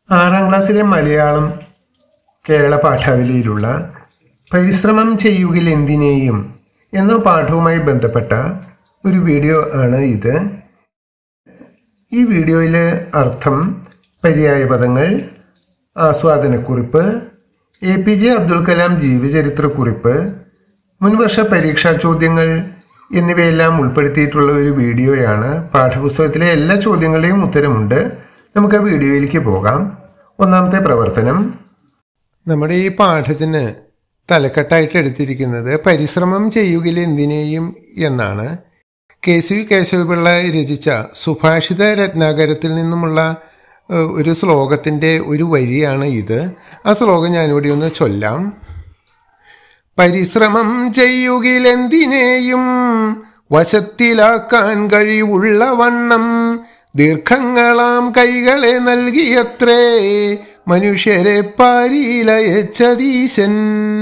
ആറാം ക്ലാസ്സിലെ മലയാളം കേരള പാഠാവലിയിലുള്ള പരിശ്രമം ചെയ്യുകിൽ എന്തിനേയും എന്ന പാഠവുമായി ബന്ധപ്പെട്ട ഒരു വീഡിയോ ആണ് ഇത് ഈ വീഡിയോയിൽ അർത്ഥം പര്യായ പദങ്ങൾ ആസ്വാദനക്കുറിപ്പ് A P J Abdul Kalam ജീവചരിത്രക്കുറിപ്പ് മുൻവർഷ പരീക്ഷാ ചോദ്യങ്ങൾ എന്നിവയെല്ലാം ഉൾപ്പെടുത്തിയിട്ടുള്ള ഒരു വീഡിയോയാണ് പാഠപുസ്തകത്തിലെ എല്ലാ ചോദ്യങ്ങളുടെയും ഉത്തരമുണ്ട് നമുക്ക് ആ വീഡിയോയിലേക്ക് പോകാം ഒന്നാമത്തെ പ്രവർത്തനം നമ്മുടെ ഈ പാഠത്തിന് തലക്കെട്ടായിട്ട് എടുത്തിരിക്കുന്നത് പരിശ്രമം ചെയ്യുകിൽ എന്തിനേയും എന്നാണ് കെ സി കേശവപിള്ള രചിച്ച സുഭാഷിത രത്നാകരത്തിൽ നിന്നുമുള്ള ഏഹ്, ഒരു ശ്ലോകത്തിൻ്റെ ഒരു വരിയാണ് ഇത് ആ ശ്ലോകം ഞാനിവിടെ ഒന്ന് ചൊല്ലാം പരിശ്രമം ചെയ്യുകിലെന്തിനേയും വശത്തിലാക്കാൻ കഴിവുള്ള വണ്ണം ദീർഘങ്ങളാം കൈകളെ നൽകിയത്രേ മനുഷ്യരെ പാരിയിലയച്ചതീശൻ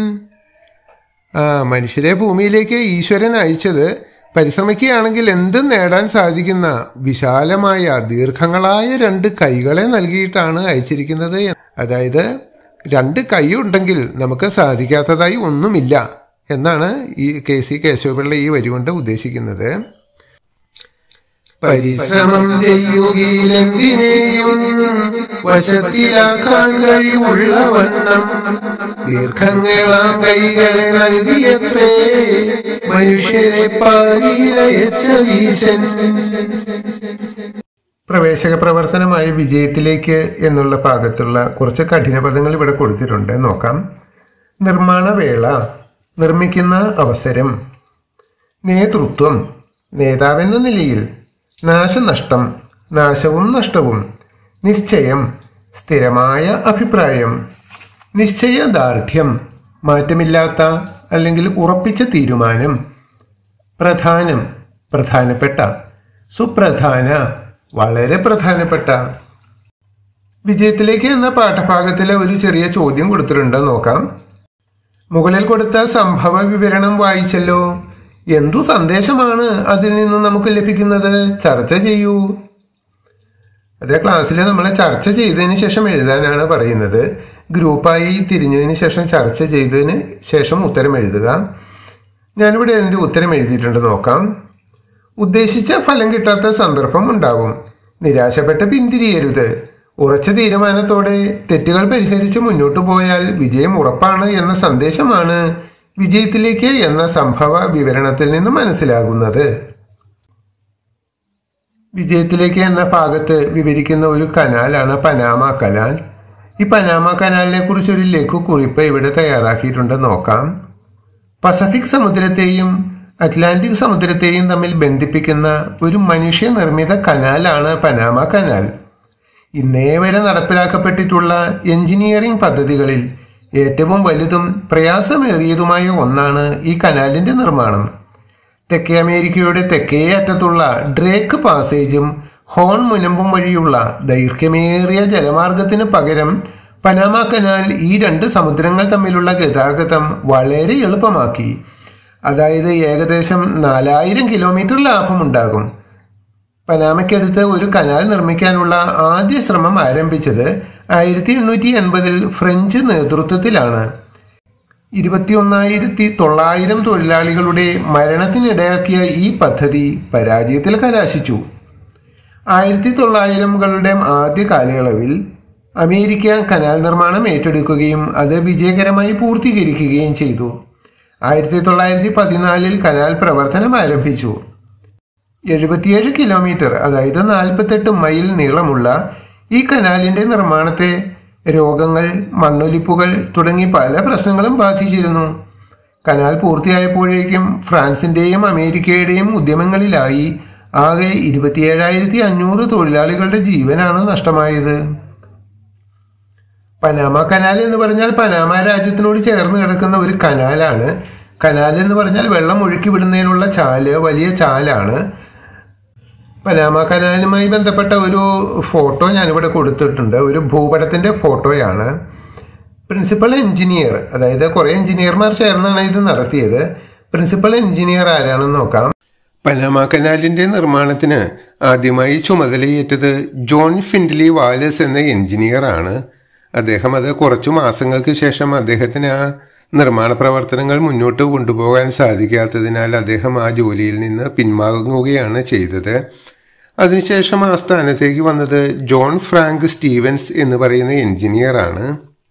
ആ മനുഷ്യരെ ഭൂമിയിലേക്ക് ഈശ്വരൻ അയച്ചത് പരിശ്രമിക്കുകയാണെങ്കിൽ എന്തും നേടാൻ സാധിക്കുന്ന വിശാലമായ ദീർഘങ്ങളായ രണ്ട് കൈകളെ നൽകിയിട്ടാണ് അയച്ചിരിക്കുന്നത് അതായത് രണ്ട് കൈ ഉണ്ടെങ്കിൽ നമുക്ക് സാധിക്കാത്തതായി ഒന്നുമില്ല എന്നാണ് ഈ കെ സി കേശവപിള്ള ഈ വരി കൊണ്ട് ഉദ്ദേശിക്കുന്നത് പരിശ്രമം ചെയ്യുകയിലെന്തിനേയും വശത്തിലാക്കാൻ കഴിവുള്ള വണ്ണം ദീർഘങ്ങളാം കൈകളെ നൽകിയത്രേ മനുഷ്യരെ പാരിയിലയച്ച ഈശൻ പ്രവേശക പ്രവർത്തനമായ വിജയത്തിലേക്ക് എന്നുള്ള ഭാഗത്തുള്ള കുറച്ച് കഠിന പദങ്ങൾ ഇവിടെ കൊടുത്തിട്ടുണ്ട് നോക്കാം നിർമ്മാണ വേള നിർമ്മിക്കുന്ന അവസരം നേതൃത്വം നേതാവെന്ന നിലയിൽ നാശനഷ്ടം നാശവും നഷ്ടവും നിശ്ചയം സ്ഥിരമായ അഭിപ്രായം നിശ്ചയദാർഢ്യം മാറ്റമില്ലാത്ത അല്ലെങ്കിൽ ഉറപ്പിച്ച തീരുമാനം പ്രധാനം പ്രധാനപ്പെട്ട സുപ്രധാന വളരെ പ്രധാനപ്പെട്ട വിജയത്തിലേക്ക് എന്ന പാഠഭാഗത്തിലെ ഒരു ചെറിയ ചോദ്യം കൊടുത്തിട്ടുണ്ട് നോക്കാം മുകളിൽ കൊടുത്ത സംഭവ വിവരണം വായിച്ചല്ലോ എന്തു സന്ദേശമാണ് അതിൽ നിന്ന് നമുക്ക് ലഭിക്കുന്നത് ചർച്ച ചെയ്യൂ അതേ ക്ലാസ്സിൽ നമ്മളെ ചർച്ച ചെയ്തതിന് ശേഷം എഴുതാനാണ് പറയുന്നത് ഗ്രൂപ്പായി തിരിഞ്ഞതിന് ശേഷം ചർച്ച ചെയ്തതിന് ശേഷം ഉത്തരം എഴുതുക ഞാനിവിടെ അതിൻ്റെ ഉത്തരം എഴുതിയിട്ടുണ്ട് നോക്കാം ഉദ്ദേശിച്ച ഫലം കിട്ടാത്ത സന്ദർഭം ഉണ്ടാവും നിരാശപ്പെട്ട് പിന്തിരിയരുത് ഉറച്ച തീരുമാനത്തോടെ തെറ്റുകൾ പരിഹരിച്ച് മുന്നോട്ടു പോയാൽ വിജയം ഉറപ്പാണ് എന്ന സന്ദേശമാണ് വിജയത്തിലേക്ക് എന്ന സംഭവ വിവരണത്തിൽ നിന്ന് മനസ്സിലാകുന്നത് വിജയത്തിലേക്ക് എന്ന ഭാഗത്ത് വിവരിക്കുന്ന ഒരു കനാലാണ് പനാമ കനാൽ ഈ പനാമ കനാലിനെ കുറിച്ച് ഒരു ലഘു കുറിപ്പ് ഇവിടെ തയ്യാറാക്കിയിട്ടുണ്ട് നോക്കാം പസഫിക് സമുദ്രത്തെയും അറ്റ്ലാന്റിക് സമുദ്രത്തെയും തമ്മിൽ ബന്ധിപ്പിക്കുന്ന ഒരു മനുഷ്യനിർമ്മിത കനാലാണ് പനാമ കനാൽ ഇന്നേ വരെ നടപ്പിലാക്കപ്പെട്ടിട്ടുള്ള എഞ്ചിനീയറിംഗ് പദ്ധതികളിൽ ഏറ്റവും വലുതും പ്രയാസമേറിയതുമായ ഒന്നാണ് ഈ കനാലിന്റെ നിർമ്മാണം തെക്കേ അമേരിക്കയുടെ തെക്കേ അറ്റത്തുള്ള ഡ്രേക്ക് പാസേജും ഹോൺ മുനമ്പും വഴിയുള്ള ദൈർഘ്യമേറിയ ജലമാർഗത്തിന് പകരം പനാമ കനാൽ ഈ രണ്ട് സമുദ്രങ്ങൾ തമ്മിലുള്ള ഗതാഗതം വളരെ എളുപ്പമാക്കി അതായത് ഏകദേശം നാലായിരം കിലോമീറ്റർ ലാഭമുണ്ടാകും പനാമയ്ക്കടുത്ത് ഒരു കനാൽ നിർമ്മിക്കാനുള്ള ആദ്യ ശ്രമം ആരംഭിച്ചത് ആയിരത്തി എണ്ണൂറ്റി എൺപതിൽ ഫ്രഞ്ച് നേതൃത്വത്തിലാണ് ഇരുപത്തിയൊന്നായിരത്തി തൊള്ളായിരം തൊഴിലാളികളുടെ മരണത്തിനിടയാക്കിയ ഈ പദ്ധതി പരാജയത്തിൽ കലാശിച്ചു ആയിരത്തി തൊള്ളായിരങ്ങളുടെ ആദ്യ കാലയളവിൽ അമേരിക്ക കനാൽ നിർമ്മാണം ഏറ്റെടുക്കുകയും അത് വിജയകരമായി പൂർത്തീകരിക്കുകയും ചെയ്തു ആയിരത്തി തൊള്ളായിരത്തി പതിനാലിൽ കനാൽ പ്രവർത്തനം ആരംഭിച്ചു എഴുപത്തിയേഴ് കിലോമീറ്റർ അതായത് നാൽപ്പത്തെട്ട് മൈൽ നീളമുള്ള ഈ കനാലിന്റെ നിർമ്മാണത്തെ രോഗങ്ങൾ മണ്ണൊലിപ്പുകൾ തുടങ്ങി പല പ്രശ്നങ്ങളും ബാധിച്ചിരുന്നു കനാൽ പൂർത്തിയായപ്പോഴേക്കും ഫ്രാൻസിന്റെയും അമേരിക്കയുടെയും ഉദ്യമങ്ങളിലായി ആകെ ഇരുപത്തിയേഴായിരത്തി അഞ്ഞൂറ് തൊഴിലാളികളുടെ ജീവനാണ് നഷ്ടമായത് പനാമ കനാൽ എന്ന് പറഞ്ഞാൽ പനാമ രാജ്യത്തിനോട് ചേർന്ന് കിടക്കുന്ന ഒരു കനാലാണ് കനാൽ എന്ന് പറഞ്ഞാൽ വെള്ളം ഒഴുക്കി വിടുന്നതിനുള്ള ചാല് വലിയ ചാലാണ് പനാമ കനാലുമായി ബന്ധപ്പെട്ട ഒരു ഫോട്ടോ ഞാനിവിടെ കൊടുത്തിട്ടുണ്ട് ഒരു ഭൂപടത്തിന്റെ ഫോട്ടോയാണ് പ്രിൻസിപ്പൽ എഞ്ചിനീയർ അതായത് കുറേ എഞ്ചിനീയർമാർ ചേർന്നാണ് ഇത് നടത്തിയത് പ്രിൻസിപ്പൽ എഞ്ചിനീയർ ആരാണെന്ന് നോക്കാം പനാമ കനാലിന്റെ നിർമ്മാണത്തിന് ആദ്യമായി ചുമതലയേറ്റത് ജോൺ ഫിൻഡ്ലി വാലസ് എന്ന എഞ്ചിനീയറാണ് അദ്ദേഹം അത് കുറച്ചു മാസങ്ങൾക്ക് ശേഷം അദ്ദേഹത്തിന് ആ നിർമ്മാണ പ്രവർത്തനങ്ങൾ മുന്നോട്ട് കൊണ്ടുപോകാൻ സാധിക്കാത്തതിനാൽ അദ്ദേഹം ആ ജോലിയിൽ നിന്ന് പിന്വാങ്ങുകയാണ് ചെയ്തത് അതിനുശേഷം ആ സ്ഥാനത്തേക്ക് വന്നത് ജോൺ ഫ്രാങ്ക് സ്റ്റീവൻസ് എന്ന് പറയുന്ന എഞ്ചിനീയറാണ്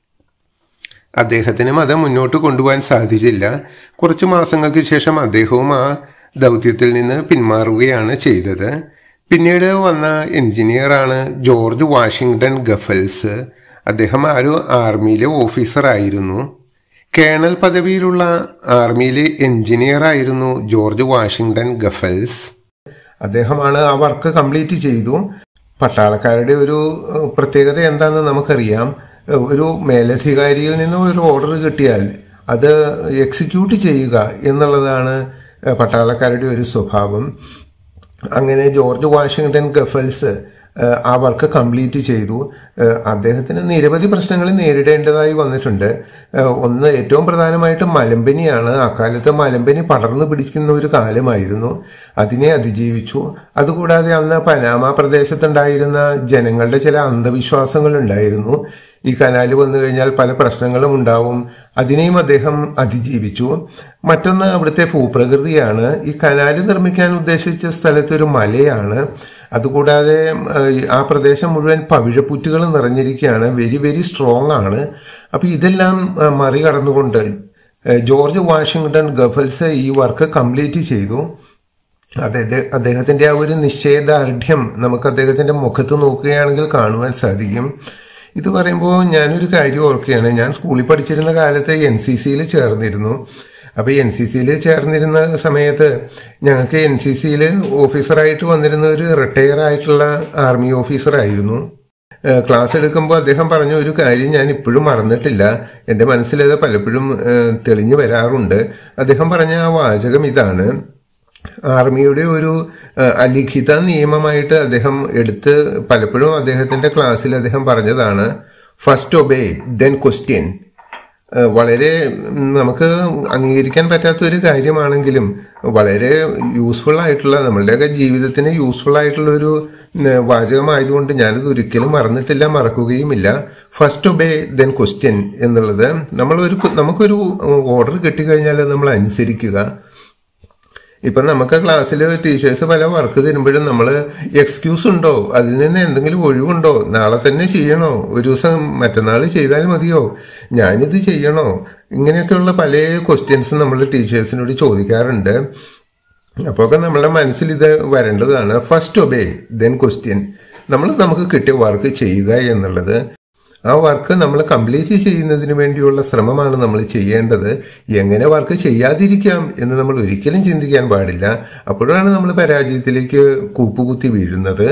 അദ്ദേഹത്തിനും അത് മുന്നോട്ട് കൊണ്ടുപോകാൻ സാധിച്ചില്ല കുറച്ച് മാസങ്ങൾക്ക് ശേഷം അദ്ദേഹവും ആ ദൗത്യത്തിൽ നിന്ന് പിന്മാറുകയാണ് ചെയ്തത് പിന്നീട് വന്ന എഞ്ചിനീയറാണ് ജോർജ് വാഷിങ്ടൺ ഗഫൽസ് അദ്ദേഹം ആ ഒരു ആർമിയിലെ ഓഫീസറായിരുന്നു കേണൽ പദവിയിലുള്ള ആർമിയിലെ എഞ്ചിനീയർ ആയിരുന്നു ജോർജ് വാഷിങ്ടൺ ഗഫൽസ് അദ്ദേഹമാണ് ആ വർക്ക് കംപ്ലീറ്റ് ചെയ്തു പട്ടാളക്കാരുടെ ഒരു ഏഹ്, പ്രത്യേകത എന്താണെന്ന് നമുക്കറിയാം ഏഹ്, ഒരു മേലധികാരിയിൽ നിന്ന് ഒരു ഓർഡർ കിട്ടിയാൽ അത് എക്സിക്യൂട്ട് ചെയ്യുക എന്നുള്ളതാണ് ഏഹ്, പട്ടാളക്കാരുടെ ഒരു സ്വഭാവം അങ്ങനെ ജോർജ് വാഷിങ്ടൺ ഗഫൽസ് ഏഹ്, ആ വർക്ക് കംപ്ലീറ്റ് ചെയ്തു ഏഹ്, അദ്ദേഹത്തിന് നിരവധി പ്രശ്നങ്ങൾ നേരിടേണ്ടതായി വന്നിട്ടുണ്ട് ഏഹ്, ഒന്ന് ഏറ്റവും പ്രധാനമായിട്ട് മലമ്പനിയാണ് അക്കാലത്ത് മലമ്പനി പടർന്നു പിടിക്കുന്ന ഒരു കാലമായിരുന്നു അതിനെ അതിജീവിച്ചു അതുകൂടാതെ അന്ന് പനാമ പ്രദേശത്തുണ്ടായിരുന്ന ജനങ്ങളുടെ ചില അന്ധവിശ്വാസങ്ങൾ ഉണ്ടായിരുന്നു ഈ കനാല് വന്നു കഴിഞ്ഞാൽ പല പ്രശ്നങ്ങളും ഉണ്ടാവും അതിനെയും അദ്ദേഹം അതിജീവിച്ചു മറ്റൊന്ന് അവിടുത്തെ ഭൂപ്രകൃതിയാണ് ഈ കനാല് നിർമ്മിക്കാൻ ഉദ്ദേശിച്ച സ്ഥലത്ത് ഒരു മലയാണ് അതുകൂടാതെ ഏഹ്, ആ പ്രദേശം മുഴുവൻ പവിഴപ്പുറ്റുകൾ നിറഞ്ഞിരിക്കുകയാണ് വെരി വെരി സ്ട്രോങ് ആണ് അപ്പൊ ഇതെല്ലാം ഏഹ്, മറികടന്നുകൊണ്ട് ഏഹ്, ജോർജ് വാഷിങ്ടൺ ഗഫൽസ് ഈ വർക്ക് കംപ്ലീറ്റ് ചെയ്തു അതായത് അദ്ദേഹത്തിന്റെ ആ ഒരു നിശ്ചയദാർഢ്യം നമുക്ക് അദ്ദേഹത്തിന്റെ മുഖത്ത് നോക്കുകയാണെങ്കിൽ കാണുവാൻ സാധിക്കും ഇത് പറയുമ്പോൾ ഞാനൊരു കാര്യം ഓർക്കുകയാണ് ഞാൻ സ്കൂളിൽ പഠിച്ചിരുന്ന കാലത്ത് എൻ സി സിയിൽ ചേർന്നിരുന്നു അപ്പോൾ എൻ സി സിയിൽ ചേർന്നിരുന്ന സമയത്ത് ഞങ്ങൾക്ക് എൻ സി സിയിൽ ഓഫീസറായിട്ട് വന്നിരുന്ന ഒരു റിട്ടയർ ആയിട്ടുള്ള ആർമി ഓഫീസറായിരുന്നു ഏഹ് ക്ലാസ് എടുക്കുമ്പോൾ അദ്ദേഹം പറഞ്ഞ ഒരു കാര്യം ഞാൻ ഇപ്പോഴും മറന്നിട്ടില്ല എൻ്റെ മനസ്സിലത് പലപ്പോഴും ഏഹ് തെളിഞ്ഞു വരാറുണ്ട് അദ്ദേഹം പറഞ്ഞ ആ വാചകം ഇതാണ് ആർമിയുടെ ഒരു ഏഹ്, അലിഖിത നിയമമായിട്ട് അദ്ദേഹം എടുത്ത് പലപ്പോഴും അദ്ദേഹത്തിന്റെ ക്ലാസ്സിൽ അദ്ദേഹം പറഞ്ഞതാണ് ഫസ്റ്റ് ഒബേ ദെൻ ക്വസ്റ്റ്യൻ വളരെ ഉം, നമുക്ക് അംഗീകരിക്കാൻ പറ്റാത്ത ഒരു കാര്യമാണെങ്കിലും വളരെ യൂസ്ഫുൾ ആയിട്ടുള്ള നമ്മളുടെയൊക്കെ ജീവിതത്തിന് യൂസ്ഫുൾ ആയിട്ടുള്ള ഒരു ഉം, വാചകമായതുകൊണ്ട് ഞാനത് ഒരിക്കലും മറന്നിട്ടില്ല മറക്കുകയുമില്ല ഫസ്റ്റ് ഒബേ ദെൻ ക്വസ്റ്റ്യൻ എന്നുള്ളത് നമ്മളൊരു നമുക്കൊരു ഓർഡർ കിട്ടിക്കഴിഞ്ഞാൽ അത് നമ്മൾ അനുസരിക്കുക ഇപ്പൊ നമുക്ക് ക്ലാസ്സിൽ ടീച്ചേഴ്സ് പല വർക്ക് തരുമ്പോഴും നമ്മൾ എക്സ്ക്യൂസ് ഉണ്ടോ അതിൽ നിന്ന് എന്തെങ്കിലും ഒഴിവുണ്ടോ നാളെ തന്നെ ചെയ്യണോ ഒരു ദിവസം മറ്റന്നാൾ ചെയ്താൽ മതിയോ ഞാനിത് ചെയ്യണോ ഇങ്ങനെയൊക്കെയുള്ള പല ക്വസ്റ്റ്യൻസ് നമ്മൾ ടീച്ചേഴ്സിനോട് ചോദിക്കാറുണ്ട് അപ്പോൾ ഒക്കെ നമ്മുടെ മനസ്സിൽ ഇത് വരേണ്ടതാണ് ഫസ്റ്റ് ഒബേ ദെൻ ക്വസ്റ്റ്യൻ നമ്മൾ നമുക്ക് കിട്ടിയ വർക്ക് ചെയ്യുക എന്നുള്ളത് ആ വർക്ക് നമ്മൾ കംപ്ലീറ്റ് ചെയ്യുന്നതിന് വേണ്ടിയുള്ള ശ്രമമാണ് നമ്മൾ ചെയ്യേണ്ടത് എങ്ങനെ വർക്ക് ചെയ്യാതിരിക്കാം എന്ന് നമ്മൾ ഒരിക്കലും ചിന്തിക്കാൻ പാടില്ല അപ്പോഴാണ് നമ്മൾ പരാജയത്തിലേക്ക് കൂപ്പുകുത്തി വീഴുന്നത്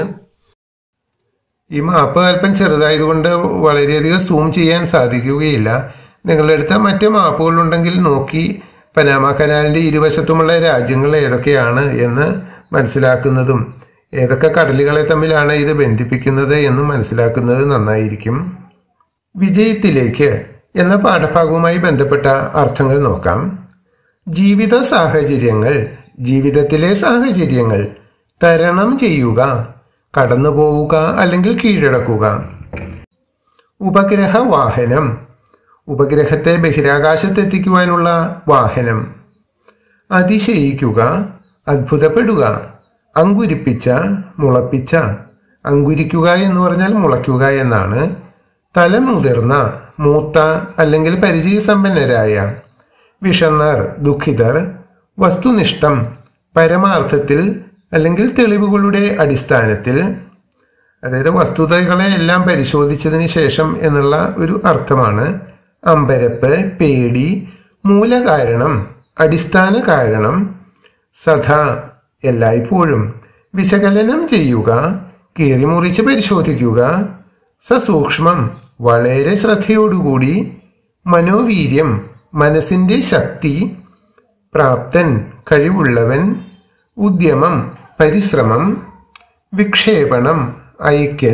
ഈ മാപ്പ് അല്പം ചെറുതായതുകൊണ്ട് വളരെയധികം സൂം ചെയ്യാൻ സാധിക്കുകയില്ല നിങ്ങളുടെ അടുത്ത് മറ്റ് മാപ്പുകളുണ്ടെങ്കിൽ നോക്കി പനാമ കനാലിൻ്റെ ഇരുവശത്തുമുള്ള രാജ്യങ്ങൾ ഏതൊക്കെയാണ് എന്ന് മനസ്സിലാക്കുന്നതും ഏതൊക്കെ കടലുകളെ തമ്മിലാണ് ഇത് ബന്ധിപ്പിക്കുന്നത് എന്നും മനസ്സിലാക്കുന്നത് നന്നായിരിക്കും വിജയത്തിലേക്ക് എന്ന പാഠഭാഗവുമായി ബന്ധപ്പെട്ട അർത്ഥങ്ങൾ നോക്കാം ജീവിത സാഹചര്യങ്ങൾ ജീവിതത്തിലെ സാഹചര്യങ്ങൾ തരണം ചെയ്യുക കടന്നു പോവുക അല്ലെങ്കിൽ കീഴടക്കുക ഉപഗ്രഹ വാഹനം ഉപഗ്രഹത്തെ ബഹിരാകാശത്തെത്തിക്കുവാനുള്ള വാഹനം അതിശയിക്കുക അത്ഭുതപ്പെടുക അങ്കുരിപ്പിച്ച മുളപ്പിച്ച അങ്കുരിക്കുക എന്ന് പറഞ്ഞാൽ മുളയ്ക്കുക എന്നാണ് തലമുതിർന്ന മൂത്ത അല്ലെങ്കിൽ പരിചയസമ്പന്നരായ വിഷണ്ണർ ദുഃഖിതർ വസ്തുനിഷ്ഠം പരമാർത്ഥത്തിൽ അല്ലെങ്കിൽ തെളിവുകളുടെ അടിസ്ഥാനത്തിൽ അതായത് വസ്തുതകളെ എല്ലാം പരിശോധിച്ചതിന് ശേഷം എന്നുള്ള ഒരു അർത്ഥമാണ് അമ്പരപ്പ് പേടി മൂലകാരണം അടിസ്ഥാന കാരണം സദാ എല്ലായ്പ്പോഴും വിശകലനം ചെയ്യുക കീറിമുറിച്ച് പരിശോധിക്കുക സസൂക്ഷ്മം വളരെ ശ്രദ്ധയോടുകൂടി മനോവീര്യം മനസ്സിന്റെ ശക്തി പ്രാപ്തൻ കഴിവുള്ളവൻ ഉദ്യമം പരിശ്രമം വിക്ഷേപണം അയക്കൽ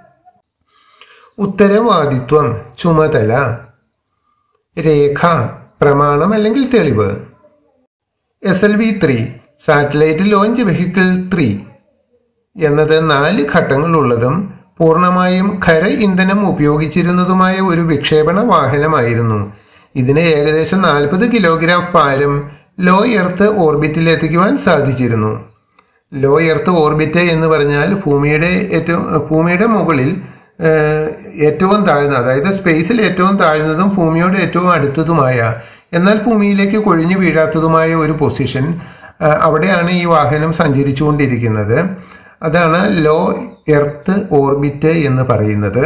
ഉത്തരവാദിത്വം ചുമതല രേഖ പ്രമാണം അല്ലെങ്കിൽ തെളിവ് S L V three satellite launch vehicle three എന്നത് നാല് ഘട്ടങ്ങളുള്ളതും പൂർണ്ണമായും ഖര ഇന്ധനം ഉപയോഗിച്ചിരുന്നതുമായ ഒരു വിക്ഷേപണ വാഹനമായിരുന്നു ഇതിന് ഏകദേശം നാൽപ്പത് കിലോഗ്രാം ഭാരം ലോ എർത്ത് ഓർബിറ്റിൽ എത്തിക്കുവാൻ സാധിച്ചിരുന്നു ലോ എർത്ത് ഓർബിറ്റ് എന്ന് പറഞ്ഞാൽ ഭൂമിയുടെ ഏറ്റവും ഭൂമിയുടെ മുകളിൽ ഏഹ്, ഏറ്റവും താഴ്ന്ന അതായത് സ്പേസിൽ ഏറ്റവും താഴ്ന്നതും ഭൂമിയോട് ഏറ്റവും അടുത്തതുമായ എന്നാൽ ഭൂമിയിലേക്ക് കൊഴിഞ്ഞു വീഴാത്തതുമായ ഒരു പൊസിഷൻ ആ, അവിടെയാണ് ഈ വാഹനം സഞ്ചരിച്ചുകൊണ്ടിരിക്കുന്നത് അതാണ് ലോ എർത്ത് ഓർബിറ്റ് എന്ന് പറയുന്നത്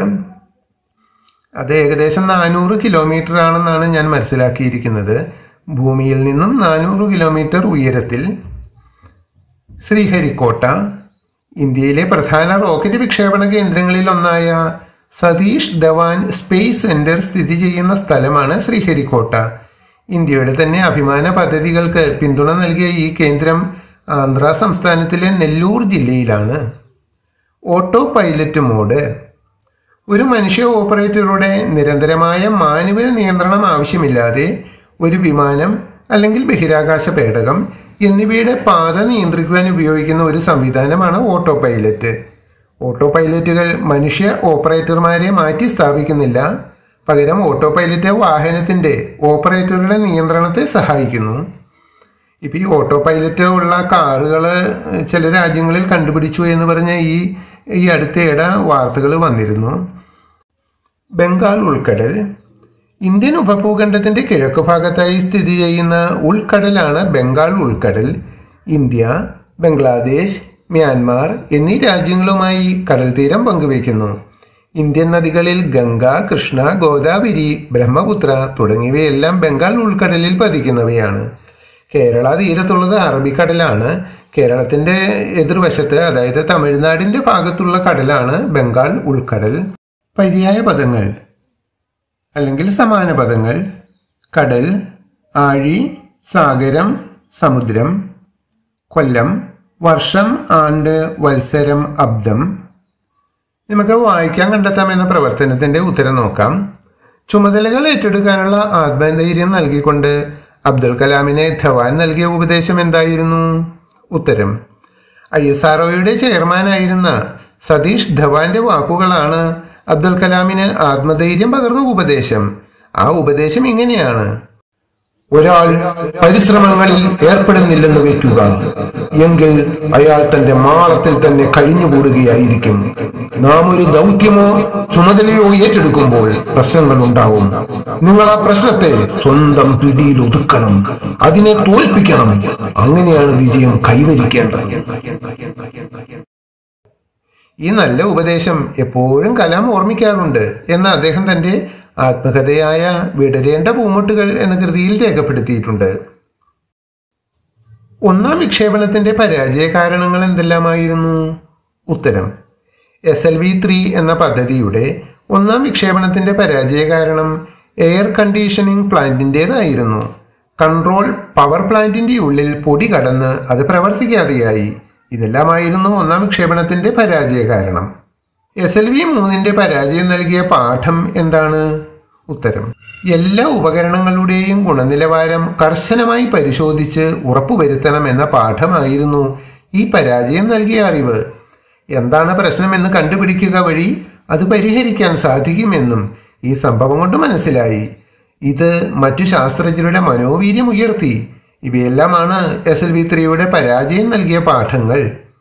അത് ഏകദേശം നാനൂറ് കിലോമീറ്റർ ആണെന്നാണ് ഞാൻ മനസ്സിലാക്കിയിരിക്കുന്നത് ഭൂമിയിൽ നിന്നും നാനൂറ് കിലോമീറ്റർ ഉയരത്തിൽ ശ്രീഹരിക്കോട്ട ഇന്ത്യയിലെ പ്രധാന റോക്കറ്റ് വിക്ഷേപണ കേന്ദ്രങ്ങളിൽ ഒന്നായ സതീഷ് ധവാൻ സ്പേസ് സെന്റർ സ്ഥിതി ചെയ്യുന്ന സ്ഥലമാണ് ശ്രീഹരിക്കോട്ട ഇന്ത്യയുടെ തന്നെ അഭിമാന പദ്ധതികൾക്ക് പിന്തുണ നൽകിയ ഈ കേന്ദ്രം ആന്ധ്ര സംസ്ഥാനത്തിലെ നെല്ലൂർ ജില്ലയിലാണ് ഓട്ടോ പൈലറ്റ് മോഡ് ഒരു മനുഷ്യ ഓപ്പറേറ്ററുടെ നിരന്തരമായ മാനുവൽ നിയന്ത്രണം ആവശ്യമില്ലാതെ ഒരു വിമാനം അല്ലെങ്കിൽ ബഹിരാകാശ പേടകം എന്നിവയുടെ പാത നിയന്ത്രിക്കുവാൻ ഉപയോഗിക്കുന്ന ഒരു സംവിധാനമാണ് ഓട്ടോ പൈലറ്റ് ഓട്ടോ പൈലറ്റുകൾ മനുഷ്യ ഓപ്പറേറ്റർമാരെ മാറ്റി സ്ഥാപിക്കുന്നില്ല പകരം ഓട്ടോ പൈലറ്റ് വാഹനത്തിന്റെ ഓപ്പറേറ്ററുടെ നിയന്ത്രണത്തെ സഹായിക്കുന്നു ഇപ്പം ഈ ഓട്ടോ പൈലറ്റ് ഉള്ള കാറുകൾ ചില രാജ്യങ്ങളിൽ കണ്ടുപിടിച്ചു എന്ന് പറഞ്ഞ ഈ ഈ അടുത്തിടെ വാർത്തകൾ വന്നിരുന്നു ബംഗാൾ ഉൾക്കടൽ ഇന്ത്യൻ ഉപഭൂഖണ്ഡത്തിന്റെ കിഴക്കു ഭാഗത്തായി സ്ഥിതി ചെയ്യുന്ന ഉൾക്കടലാണ് ബംഗാൾ ഉൾക്കടൽ ഇന്ത്യ ബംഗ്ലാദേശ് മ്യാൻമാർ എന്നീ രാജ്യങ്ങളുമായി കടൽ തീരം പങ്കുവയ്ക്കുന്നു ഇന്ത്യൻ നദികളിൽ ഗംഗ കൃഷ്ണ ഗോദാവരി ബ്രഹ്മപുത്ര തുടങ്ങിയവയെല്ലാം ബംഗാൾ ഉൾക്കടലിൽ പതിക്കുന്നവയാണ് കേരള തീരത്തുള്ളത് അറബിക്കടലാണ് കേരളത്തിന്റെ എതിർവശത്ത് അതായത് തമിഴ്നാടിന്റെ ഭാഗത്തുള്ള കടലാണ് ബംഗാൾ ഉൾക്കടൽ പര്യായ പദങ്ങൾ അല്ലെങ്കിൽ സമാന പദങ്ങൾ കടൽ ആഴി സാഗരം സമുദ്രം കൊല്ലം വർഷം ആണ്ട് വത്സരം അബ്ദം നമുക്ക് വായിക്കാൻ കണ്ടെത്താം എന്ന പ്രവർത്തനത്തിന്റെ ഉത്തരം നോക്കാം ചുമതലകൾ ഏറ്റെടുക്കാനുള്ള ആത്മധൈര്യം നൽകിക്കൊണ്ട് അബ്ദുൽ കലാമിന് ധവാൻ നൽകിയ ഉപദേശം എന്തായിരുന്നു ഉത്തരം ഐ എസ് ആർ ചെയർമാനായിരുന്ന സതീഷ് ധവാന്റെ വാക്കുകളാണ് അബ്ദുൽ കലാമിന് ആത്മധൈര്യം പകർന്ന ഉപദേശം ആ ഉപദേശം ഇങ്ങനെയാണ് ഒരാൾ പരിശ്രമങ്ങളിൽ ഏർപ്പെടുന്നില്ലെന്ന് വെക്കുക എങ്കിൽ അയാൾ തന്റെ മാളത്തിൽ തന്നെ കഴിഞ്ഞുകൂടുകയായിരിക്കും നാം ഒരു ദൗത്യമോ ചുമതലയോ ഏറ്റെടുക്കുമ്പോൾ പ്രശ്നങ്ങൾ ഉണ്ടാവും നിങ്ങൾ ആ പ്രശ്നത്തെ സ്വന്തം പിടിയിൽ ഒതുക്കണം അതിനെ തോൽപ്പിക്കണം അങ്ങനെയാണ് വിജയം കൈവരിക്കേണ്ടത് ഈ നല്ല ഉപദേശം എപ്പോഴും കലാം ഓർമ്മിക്കാറുണ്ട് എന്ന് അദ്ദേഹം തന്റെ ആത്മകഥയായ വിടരേണ്ട പൂമുട്ടുകൾ എന്ന കൃതിയിൽ രേഖപ്പെടുത്തിയിട്ടുണ്ട് ഒന്നാം വിക്ഷേപണത്തിന്റെ പരാജയ കാരണങ്ങൾ എന്തെല്ലാമായിരുന്നു ഉത്തരം എസ് എൽ വി ത്രീ എന്ന പദ്ധതിയുടെ ഒന്നാം വിക്ഷേപണത്തിന്റെ പരാജയ കാരണം എയർ കണ്ടീഷനിംഗ് പ്ലാന്റിൻ്റെതായിരുന്നു കൺട്രോൾ പവർ പ്ലാന്റിന്റെ ഉള്ളിൽ പൊടി കടന്ന് അത് പ്രവർത്തിക്കാതെയായി ഇതെല്ലാമായിരുന്നു ഒന്നാം വിക്ഷേപണത്തിന്റെ പരാജയ കാരണം എസ് എൽ വി മൂന്നിന്റെ പരാജയം നൽകിയ പാഠം എന്താണ് ഉത്തരം എല്ലാ ഉപകരണങ്ങളുടെയും ഗുണനിലവാരം കർശനമായി പരിശോധിച്ച് ഉറപ്പുവരുത്തണം എന്ന പാഠമായിരുന്നു ഈ പരാജയം നൽകിയ അറിവ് എന്താണ് പ്രശ്നമെന്ന് കണ്ടുപിടിക്കുക വഴി അത് പരിഹരിക്കാൻ സാധിക്കുമെന്നും ഈ സംഭവം കൊണ്ട് മനസ്സിലായി ഇത് മറ്റു ശാസ്ത്രജ്ഞരുടെ മനോവീര്യം ഉയർത്തി ഇവയെല്ലാമാണ് എസ് എൽ വി ത്രീയുടെ പരാജയം നൽകിയ പാഠങ്ങൾ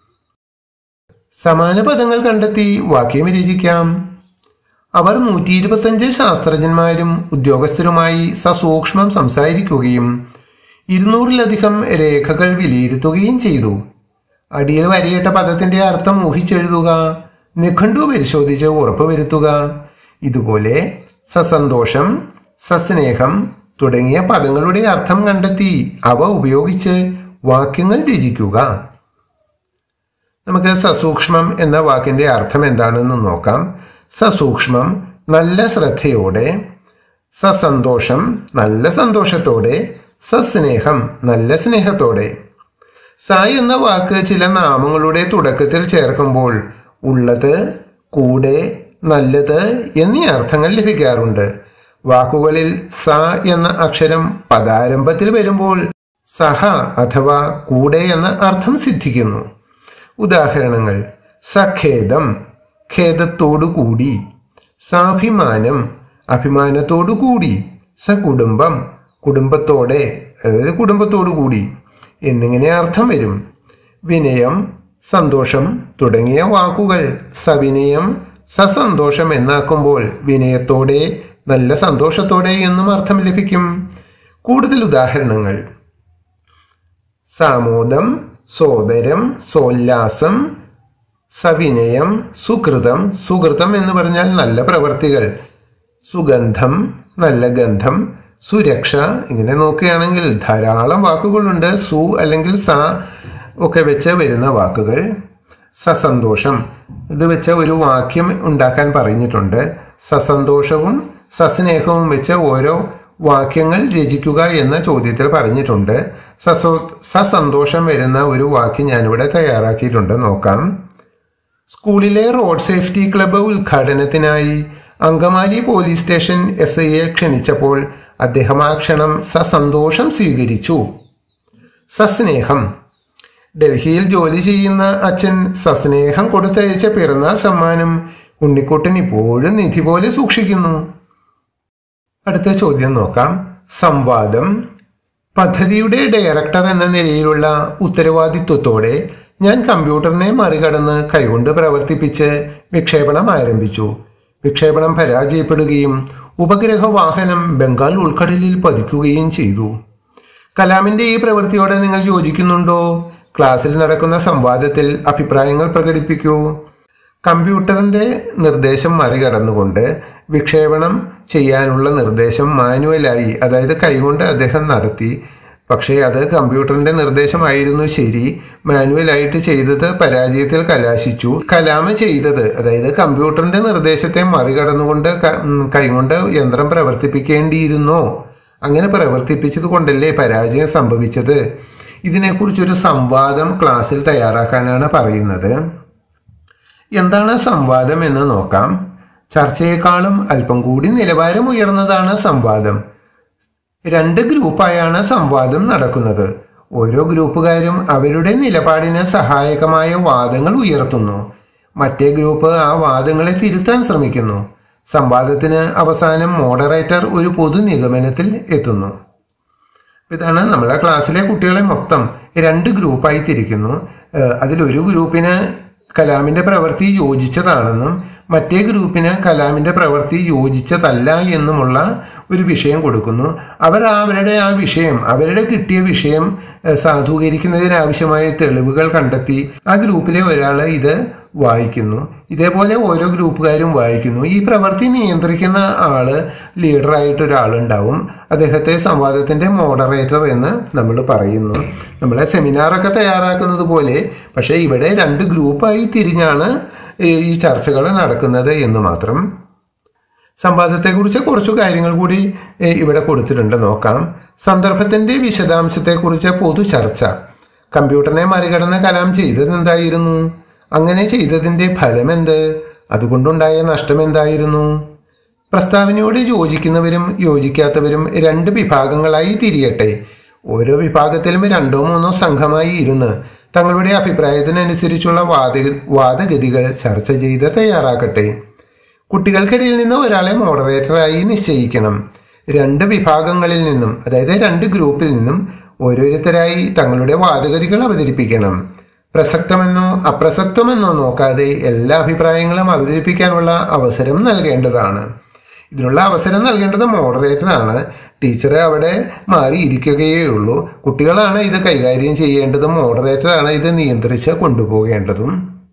സമാന പദങ്ങൾ കണ്ടെത്തി വാക്യം രചിക്കാം അവർ നൂറ്റി ഇരുപത്തഞ്ച് ശാസ്ത്രജ്ഞന്മാരും ഉദ്യോഗസ്ഥരുമായി സസൂക്ഷ്മം സംസാരിക്കുകയും ഇരുന്നൂറിലധികം രേഖകൾ വിലയിരുത്തുകയും ചെയ്തു അടിയിൽ വരയിട്ട പദത്തിന്റെ അർത്ഥം ഊഹിച്ചെഴുതുക നിഘണ്ടു പരിശോധിച്ച് ഉറപ്പുവരുത്തുക ഇതുപോലെ സസന്തോഷം സസ്നേഹം തുടങ്ങിയ പദങ്ങളുടെ അർത്ഥം കണ്ടെത്തി അവ ഉപയോഗിച്ച് വാക്യങ്ങൾ രചിക്കുക നമുക്ക് സസൂക്ഷ്മം എന്ന വാക്കിന്റെ അർത്ഥം എന്താണെന്ന് നോക്കാം സസൂക്ഷ്മം നല്ല ശ്രദ്ധയോടെ സസന്തോഷം നല്ല സന്തോഷത്തോടെ സസ്നേഹം നല്ല സ്നേഹത്തോടെ സ എന്ന വാക്ക് ചില നാമങ്ങളുടെ തുടക്കത്തിൽ ചേർക്കുമ്പോൾ ഉള്ളത് കൂടെ നല്ലത് എന്നീ അർത്ഥങ്ങൾ ലഭിക്കാറുണ്ട് വാക്കുകളിൽ സ എന്ന അക്ഷരം പദാരംഭത്തിൽ വരുമ്പോൾ സഹ അഥവാ കൂടെ എന്ന അർത്ഥം സിദ്ധിക്കുന്നു ഉദാഹരണങ്ങൾ സഖേദം ഖേദത്തോടു കൂടി സാഭിമാനം അഭിമാനത്തോടു കൂടി സകുടുംബം കുടുംബത്തോടെ അതായത് കുടുംബത്തോടു കൂടി എന്നിങ്ങനെ അർത്ഥം വരും വിനയം സന്തോഷം തുടങ്ങിയ വാക്കുകൾ സവിനയം സസന്തോഷം എന്നാക്കുമ്പോൾ വിനയത്തോടെ നല്ല സന്തോഷത്തോടെ എന്നും അർത്ഥം ലഭിക്കും കൂടുതൽ ഉദാഹരണങ്ങൾ സാമോദം സോദരം സോല്ലാസം സവിനയം സുകൃതം സുകൃതം എന്ന് പറഞ്ഞാൽ നല്ല പ്രവർത്തികൾ സുഗന്ധം നല്ല ഗന്ധം സുരക്ഷ ഇങ്ങനെ നോക്കുകയാണെങ്കിൽ ധാരാളം വാക്കുകളുണ്ട് സു അല്ലെങ്കിൽ സ ഒക്കെ വെച്ച് വരുന്ന വാക്കുകൾ സസന്തോഷം ഇത് വെച്ച് ഒരു വാക്യം ഉണ്ടാക്കാൻ പറഞ്ഞിട്ടുണ്ട് സസന്തോഷവും സസ്നേഹവും വെച്ച് ഓരോ വാക്യങ്ങൾ രചിക്കുക എന്ന ചോദ്യത്തിൽ പറഞ്ഞിട്ടുണ്ട് സസോ സസന്തോഷം വരുന്ന ഒരു വാക്യം ഞാനിവിടെ തയ്യാറാക്കിയിട്ടുണ്ട് നോക്കാം സ്കൂളിലെ റോഡ് സേഫ്റ്റി ക്ലബ്ബ് ഉദ്ഘാടനത്തിനായി അങ്കമാലി പോലീസ് സ്റ്റേഷൻ എസ് ഐയെ ക്ഷണിച്ചപ്പോൾ അദ്ദേഹം ആ ക്ഷണം സസന്തോഷം സ്വീകരിച്ചു സസ്നേഹം ഡൽഹിയിൽ ജോലി ചെയ്യുന്ന അച്ഛൻ സസ്നേഹം കൊടുത്തയച്ച പിറന്നാൾ സമ്മാനം ഉണ്ണിക്കുട്ടൻ ഇപ്പോഴും നിധി പോലെ സൂക്ഷിക്കുന്നു അടുത്ത ചോദ്യം നോക്കാം സംവാദം പദ്ധതിയുടെ ഡയറക്ടർ എന്ന നിലയിലുള്ള ഉത്തരവാദിത്വത്തോടെ ഞാൻ കമ്പ്യൂട്ടറിനെ മറികടന്ന് കൈകൊണ്ട് പ്രവർത്തിപ്പിച്ച് വിക്ഷേപണം ആരംഭിച്ചു വിക്ഷേപണം പരാജയപ്പെടുകയും ഉപഗ്രഹ വാഹനം ബംഗാൾ ഉൾക്കടലിൽ പതിക്കുകയും ചെയ്തു കലാമിന്റെ ഈ പ്രവൃത്തിയോടെ നിങ്ങൾ യോജിക്കുന്നുണ്ടോ ക്ലാസ്സിൽ നടക്കുന്ന സംവാദത്തിൽ അഭിപ്രായങ്ങൾ പ്രകടിപ്പിക്കൂ കമ്പ്യൂട്ടറിന്റെ നിർദ്ദേശം മറികടന്നുകൊണ്ട് വിക്ഷേപണം ചെയ്യാനുള്ള നിർദ്ദേശം മാനുവലായി അതായത് കൈകൊണ്ട് അദ്ദേഹം നടത്തി പക്ഷേ അത് കമ്പ്യൂട്ടറിന്റെ നിർദ്ദേശമായിരുന്നു ശരി മാനുവലായിട്ട് ചെയ്തത് പരാജയത്തിൽ കലാശിച്ചു കലാമ ചെയ്തത് അതായത് കമ്പ്യൂട്ടറിന്റെ നിർദ്ദേശത്തെ മറികടന്നുകൊണ്ട് ക- ഉം, കൈകൊണ്ട് യന്ത്രം പ്രവർത്തിപ്പിക്കേണ്ടിയിരുന്നോ അങ്ങനെ പ്രവർത്തിപ്പിച്ചത് കൊണ്ടല്ലേ പരാജയം സംഭവിച്ചത് ഇതിനെക്കുറിച്ചൊരു സംവാദം ക്ലാസ്സിൽ തയ്യാറാക്കാനാണ് പറയുന്നത് എന്താണ് സംവാദം എന്ന് നോക്കാം ചർച്ചയെക്കാളും അല്പം കൂടി നിലവാരം ഉയർന്നതാണ് സംവാദം രണ്ട് ഗ്രൂപ്പായാണ് സംവാദം നടക്കുന്നത് ഓരോ ഗ്രൂപ്പുകാരും അവരുടെ നിലപാടിന് സഹായകമായ വാദങ്ങൾ ഉയർത്തുന്നു മറ്റേ ഗ്രൂപ്പ് ആ വാദങ്ങളെ തിരുത്താൻ ശ്രമിക്കുന്നു സംവാദത്തിന് അവസാനം മോഡറേറ്റർ ഒരു പൊതു നിഗമനത്തിൽ എത്തുന്നു ഇതാണ് നമ്മളെ ക്ലാസ്സിലെ കുട്ടികളെ മൊത്തം രണ്ട് ഗ്രൂപ്പായി തിരിക്കുന്നു ഏഹ് അതിലൊരു ഗ്രൂപ്പിന് കലാമിന്റെ പ്രവൃത്തി യോജിച്ചതാണെന്നും മറ്റേ ഗ്രൂപ്പിന് കലാമിന്റെ പ്രവൃത്തി യോജിച്ചതല്ല എന്നുമുള്ള ഒരു വിഷയം കൊടുക്കുന്നു അവർ അവരുടെ ആ വിഷയം അവരുടെ കിട്ടിയ വിഷയം ഏഹ് സാധൂകരിക്കുന്നതിനാവശ്യമായ തെളിവുകൾ കണ്ടെത്തി ആ ഗ്രൂപ്പിലെ ഒരാൾ ഇത് വായിക്കുന്നു ഇതേപോലെ ഓരോ ഗ്രൂപ്പുകാരും വായിക്കുന്നു ഈ പ്രവൃത്തി നിയന്ത്രിക്കുന്ന ആള് ലീഡറായിട്ട് ഒരാളുണ്ടാവും അദ്ദേഹത്തെ സംവാദത്തിന്റെ മോഡറേറ്റർ എന്ന് നമ്മൾ പറയുന്നു നമ്മളെ സെമിനാറൊക്കെ തയ്യാറാക്കുന്നത് പോലെ പക്ഷേ ഇവിടെ രണ്ട് ഗ്രൂപ്പായി തിരിഞ്ഞാണ് ഈ ഈ ചർച്ചകൾ നടക്കുന്നത് എന്ന് മാത്രം സംവാദത്തെക്കുറിച്ച് കുറച്ചു കാര്യങ്ങൾ കൂടി ഏ, ഇവിടെ കൊടുത്തിട്ടുണ്ട് നോക്കാം സന്ദർഭത്തിന്റെ വിശദാംശത്തെക്കുറിച്ച് പൊതു ചർച്ച കമ്പ്യൂട്ടറിനെ മറികടന്ന് കലാം ചെയ്തത് എന്തായിരുന്നു അങ്ങനെ ചെയ്തതിന്റെ ഫലം എന്ത് അതുകൊണ്ടുണ്ടായ നഷ്ടം എന്തായിരുന്നു പ്രസ്താവനയോട് യോജിക്കുന്നവരും യോജിക്കാത്തവരും രണ്ട് വിഭാഗങ്ങളായി തിരിയട്ടെ ഓരോ വിഭാഗത്തിലും രണ്ടോ മൂന്നോ സംഘമായി ഇരുന്ന് തങ്ങളുടെ അഭിപ്രായത്തിനനുസരിച്ചുള്ള വാദ വാദഗതികൾ ചർച്ച ചെയ്ത് തയ്യാറാക്കട്ടെ കുട്ടികൾക്കിടയിൽ നിന്ന് ഒരാളെ മോഡറേറ്ററായി നിശ്ചയിക്കണം രണ്ട് വിഭാഗങ്ങളിൽ നിന്നും അതായത് രണ്ട് ഗ്രൂപ്പിൽ നിന്നും ഓരോരുത്തരായി തങ്ങളുടെ വാദഗതികൾ അവതരിപ്പിക്കണം പ്രസക്തമെന്നോ അപ്രസക്തമെന്നോ നോക്കാതെ എല്ലാ അഭിപ്രായങ്ങളും അവതരിപ്പിക്കാനുള്ള അവസരം നൽകേണ്ടതാണ് ഇതിനുള്ള അവസരം നൽകേണ്ടത് മോഡറേറ്ററാണ് ടീച്ചർ അവിടെ മാറിയിരിക്കുകയേ ഉള്ളൂ കുട്ടികളാണ് ഇത് കൈകാര്യം ചെയ്യേണ്ടതും മോഡറേറ്ററാണ് ഇത് നിയന്ത്രിച്ച് കൊണ്ടുപോകേണ്ടതും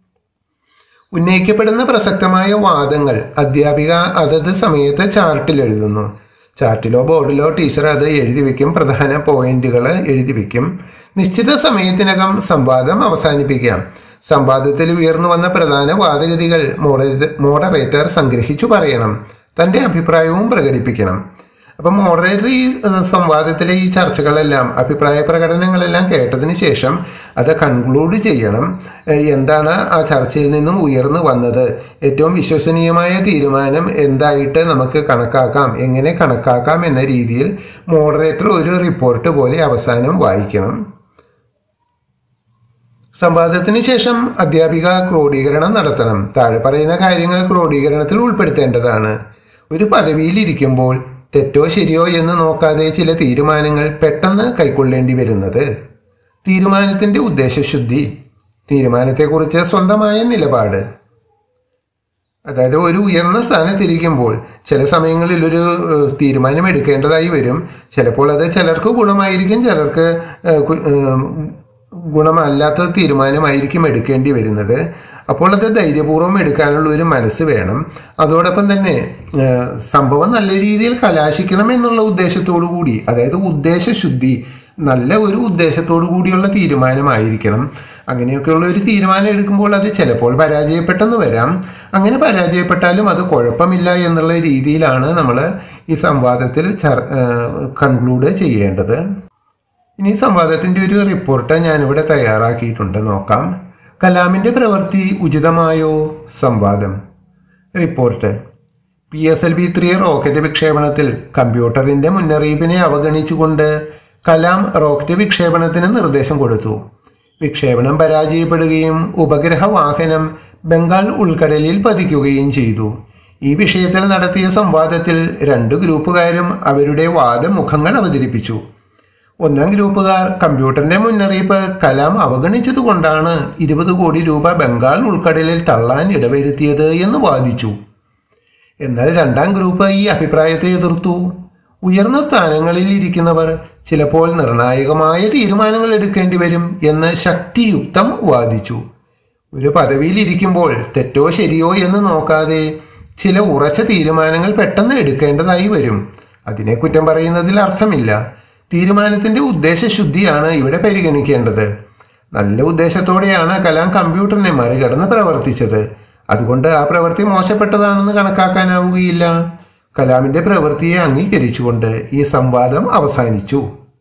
ഉന്നയിക്കപ്പെടുന്ന പ്രസക്തമായ വാദങ്ങൾ അധ്യാപിക അതത് സമയത്ത് ചാർട്ടിൽ എഴുതുന്നു ചാർട്ടിലോ ബോർഡിലോ ടീച്ചർ അത് എഴുതി വെക്കും പ്രധാന പോയിന്റുകൾ എഴുതി വെക്കും നിശ്ചിത സമയത്തിനകം സംവാദം അവസാനിപ്പിക്കാം സംവാദത്തിൽ ഉയർന്നു വന്ന പ്രധാന വാദഗതികൾ മോഡറേറ്റർ മോഡറേറ്റർ സംഗ്രഹിച്ചു പറയണം തന്റെ അഭിപ്രായവും പ്രകടിപ്പിക്കണം അപ്പം മോഡറേറ്റർ ഈ ഏഹ്, സംവാദത്തിലെ ഈ ചർച്ചകളെല്ലാം അഭിപ്രായ പ്രകടനങ്ങളെല്ലാം കേട്ടതിന് ശേഷം അത് കൺക്ലൂഡ് ചെയ്യണം ഏഹ്, എന്താണ് ആ ചർച്ചയിൽ നിന്നും ഉയർന്നു വന്നത് ഏറ്റവും വിശ്വസനീയമായ തീരുമാനം എന്തായിട്ട് നമുക്ക് കണക്കാക്കാം എങ്ങനെ കണക്കാക്കാം എന്ന രീതിയിൽ മോഡറേറ്റർ ഒരു റിപ്പോർട്ട് പോലെ അവസാനം വായിക്കണം സംവാദത്തിന് ശേഷം അധ്യാപിക ക്രോഡീകരണം നടത്തണം താഴെ പറയുന്ന കാര്യങ്ങൾ ക്രോഡീകരണത്തിൽ ഉൾപ്പെടുത്തേണ്ടതാണ് ഒരു പദവിയിൽ ഇരിക്കുമ്പോൾ തെറ്റോ ശരിയോ എന്ന് നോക്കാതെ ചില തീരുമാനങ്ങൾ പെട്ടെന്ന് കൈക്കൊള്ളേണ്ടി വരുന്നത് തീരുമാനത്തിന്റെ ഉദ്ദേശശുദ്ധി തീരുമാനത്തെക്കുറിച്ച് സ്വന്തമായ നിലപാട് അതായത് ഒരു ഉയർന്ന സ്ഥാനത്തിരിക്കുമ്പോൾ ചില സമയങ്ങളിൽ ഒരു ഏഹ്, തീരുമാനം എടുക്കേണ്ടതായി വരും ചിലപ്പോൾ അത് ചിലർക്ക് ഗുണമായിരിക്കും ചിലർക്ക് ഏഹ്, കു- ഏഹ്, ഗുണമല്ലാത്ത തീരുമാനമായിരിക്കും എടുക്കേണ്ടി വരുന്നത് അപ്പോൾ അത് ധൈര്യപൂർവ്വം എടുക്കാനുള്ള ഒരു മനസ്സ് വേണം അതോടൊപ്പം തന്നെ ഏഹ്, സംഭവം നല്ല രീതിയിൽ കലാശിക്കണം എന്നുള്ള ഉദ്ദേശത്തോടു കൂടി അതായത് ഉദ്ദേശശുദ്ധി നല്ല ഒരു ഉദ്ദേശത്തോടു കൂടിയുള്ള തീരുമാനമായിരിക്കണം അങ്ങനെയൊക്കെയുള്ള ഒരു തീരുമാനം എടുക്കുമ്പോൾ അത് ചിലപ്പോൾ പരാജയപ്പെട്ടെന്ന് വരാം അങ്ങനെ പരാജയപ്പെട്ടാലും അത് കുഴപ്പമില്ല എന്നുള്ള രീതിയിലാണ് നമ്മൾ ഈ സംവാദത്തിൽ കൺക്ലൂഡ് ചെയ്യേണ്ടത് ഇനി സംവാദത്തിന്റെ ഒരു റിപ്പോർട്ട് ഞാനിവിടെ തയ്യാറാക്കിയിട്ടുണ്ട് നോക്കാം കലാമിന്റെ പ്രവൃത്തി ഉചിതമായോ സംവാദം report P S L V three rocket വിക്ഷേപണത്തിൽ കമ്പ്യൂട്ടറിന്റെ മുന്നറിയിപ്പിനെ അവഗണിച്ചുകൊണ്ട് കലാം റോക്കറ്റ് വിക്ഷേപണത്തിന് നിർദ്ദേശം കൊടുത്തു വിക്ഷേപണം പരാജയപ്പെടുകയും ഉപഗ്രഹ വാഹനം ബംഗാൾ ഉൾക്കടലിൽ പതിക്കുകയും ചെയ്തു ഈ വിഷയത്തിൽ നടത്തിയ സംവാദത്തിൽ രണ്ട് ഗ്രൂപ്പുകാരും അവരുടെ വാദമുഖങ്ങൾ അവതരിപ്പിച്ചു ഒന്നാം ഗ്രൂപ്പുകാർ കമ്പ്യൂട്ടറിന്റെ മുന്നറിയിപ്പ് കലാം അവഗണിച്ചതുകൊണ്ടാണ് ഇരുപത് കോടി രൂപ ബംഗാൾ ഉൾക്കടലിൽ തള്ളാൻ ഇടവരുത്തിയത് എന്ന് വാദിച്ചു എന്നാൽ രണ്ടാം ഗ്രൂപ്പ് ഈ അഭിപ്രായത്തെ എതിർത്തു ഉയർന്ന സ്ഥാനങ്ങളിൽ ഇരിക്കുന്നവർ ചിലപ്പോൾ നിർണായകമായ തീരുമാനങ്ങൾ എടുക്കേണ്ടി വരും എന്ന് ശക്തിയുക്തം വാദിച്ചു ഒരു പദവിയിൽ ഇരിക്കുമ്പോൾ തെറ്റോ ശരിയോ എന്ന് നോക്കാതെ ചില ഉറച്ച തീരുമാനങ്ങൾ പെട്ടെന്ന് എടുക്കേണ്ടതായി വരും അതിനെ കുറ്റം പറയുന്നതിൽ അർത്ഥമില്ല തീരുമാനത്തിന്റെ ഉദ്ദേശശുദ്ധിയാണ് ഇവിടെ പരിഗണിക്കേണ്ടത് നല്ല ഉദ്ദേശത്തോടെയാണ് കലാം കമ്പ്യൂട്ടറിനെ മറികടന്ന് പ്രവർത്തിച്ചത് അതുകൊണ്ട് ആ പ്രവൃത്തി മോശപ്പെട്ടതാണെന്ന് കണക്കാക്കാനാവുകയില്ല കലാമിന്റെ പ്രവൃത്തിയെ അംഗീകരിച്ചുകൊണ്ട് ഈ സംവാദം അവസാനിച്ചു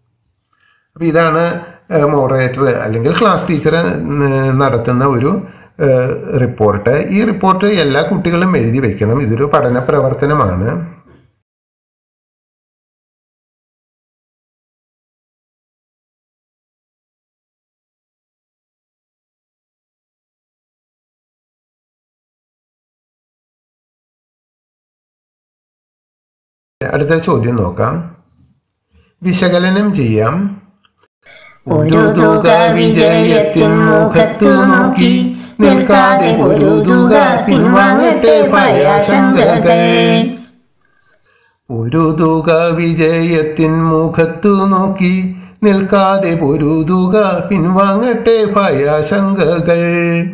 അപ്പൊ ഇതാണ് മോഡറേറ്റർ അല്ലെങ്കിൽ ക്ലാസ് ടീച്ചർ നടത്തുന്ന ഒരു ഏഹ്, റിപ്പോർട്ട് ഈ റിപ്പോർട്ട് എല്ലാ കുട്ടികളും എഴുതി വെക്കണം ഇതൊരു പഠന പ്രവർത്തനമാണ് അടുത്ത ചോദ്യം നോക്കാം വിശകലനം ചെയ്യാം ഒരു തുക വിജയത്തിൻ മുഖത്തു നോക്കി നിൽക്കാതെ ഒരു തുക പിൻവാങ്ങട്ടെ ഭയാശങ്കകൾ ഒരു തുക വിജയത്തിൻ മുഖത്തു നോക്കി നിൽക്കാതെ ഒരു തുക പിൻവാങ്ങട്ടെ ഭയാശങ്കകൾ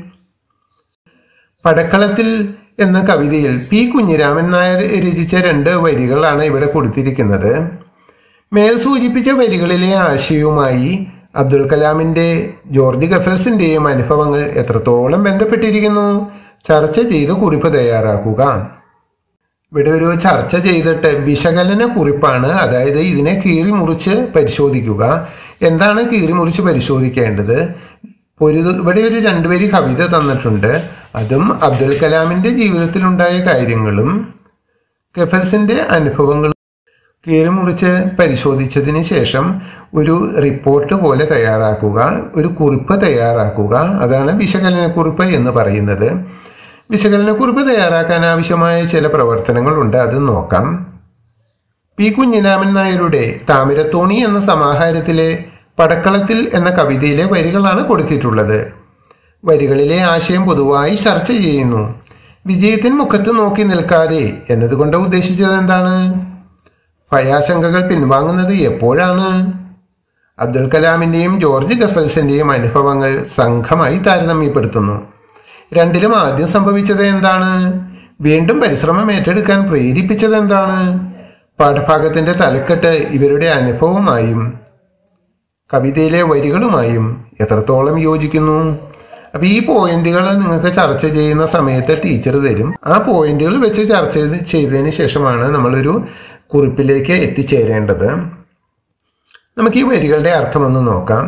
പടക്കളത്തിൽ എന്ന കവിതയിൽ പി കുഞ്ഞിരാമൻ നായർ രചിച്ച രണ്ട് വരികളാണ് ഇവിടെ കൊടുത്തിരിക്കുന്നത് മേൽ സൂചിപ്പിച്ച വരികളിലെ ആശയവുമായി അബ്ദുൽ കലാമിന്റെ ജോർജ് ഗഫൽസിന്റെയും അനുഭവങ്ങൾ എത്രത്തോളം ബന്ധപ്പെട്ടിരിക്കുന്നു ചർച്ച ചെയ്ത് കുറിപ്പ് തയ്യാറാക്കുക ഇവിടെ ഒരു ചർച്ച ചെയ്തിട്ട് വിശകലന കുറിപ്പാണ് അതായത് ഇതിനെ കീറി മുറിച്ച് പരിശോധിക്കുക എന്താണ് കീറി മുറിച്ച് പരിശോധിക്കേണ്ടത് ഒരു ഇവിടെ ഒരു രണ്ടുപേര് കവിത തന്നിട്ടുണ്ട് അതും അബ്ദുൽ കലാമിന്റെ ജീവിതത്തിലുണ്ടായ കാര്യങ്ങളും ഗഫൽസിന്റെ അനുഭവങ്ങളും കീറി മുറിച്ച് പരിശോധിച്ചതിന് ശേഷം ഒരു റിപ്പോർട്ട് പോലെ തയ്യാറാക്കുക ഒരു കുറിപ്പ് തയ്യാറാക്കുക അതാണ് വിശകലനക്കുറിപ്പ് എന്ന് പറയുന്നത് വിശകലനക്കുറിപ്പ് തയ്യാറാക്കാൻ ആവശ്യമായ ചില പ്രവർത്തനങ്ങളുണ്ട് അത് നോക്കാം പി കുഞ്ഞിരാമൻ നായരുടെ താമിരത്തോണി എന്ന സമാഹാരത്തിലെ പടക്കളത്തിൽ എന്ന കവിതയിലെ വരികളാണ് കൊടുത്തിട്ടുള്ളത് വരികളിലെ ആശയം പൊതുവായി ചർച്ച ചെയ്യുന്നു വിജയത്തിൻ മുഖത്ത് നോക്കി നിൽക്കാതെ എന്നതുകൊണ്ട് ഉദ്ദേശിച്ചത് എന്താണ് ഭയാശങ്കകൾ പിൻവാങ്ങുന്നത് എപ്പോഴാണ് അബ്ദുൽ കലാമിന്റെയും ജോർജ് ഗഫൽസിന്റെയും അനുഭവങ്ങൾ സംഘമായി താരതമ്യപ്പെടുത്തുന്നു രണ്ടിലും ആദ്യം സംഭവിച്ചത് എന്താണ് വീണ്ടും പരിശ്രമം ഏറ്റെടുക്കാൻ പ്രേരിപ്പിച്ചത് എന്താണ് പാഠഭാഗത്തിന്റെ തലക്കെട്ട് ഇവരുടെ അനുഭവമായും കവിതയിലെ വരികളുമായും എത്രത്തോളം യോജിക്കുന്നു അപ്പൊ ഈ പോയിന്റുകൾ നിങ്ങൾക്ക് ചർച്ച ചെയ്യുന്ന സമയത്ത് ടീച്ചർ തരും ആ പോയിന്റുകൾ വെച്ച് ചർച്ച ചെയ്ത് ചെയ്തതിന് ശേഷമാണ് നമ്മളൊരു കുറിപ്പിലേക്ക് എത്തിച്ചേരേണ്ടത് നമുക്ക് ഈ വരികളുടെ അർത്ഥമൊന്ന് നോക്കാം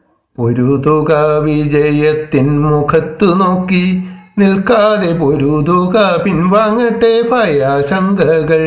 പൊരുതുക വിജയത്തിൻ മുഖത്തു നോക്കി നിൽക്കാതെ പൊരുതുക പിൻവാങ്ങട്ടെ ഭയാശങ്കകൾ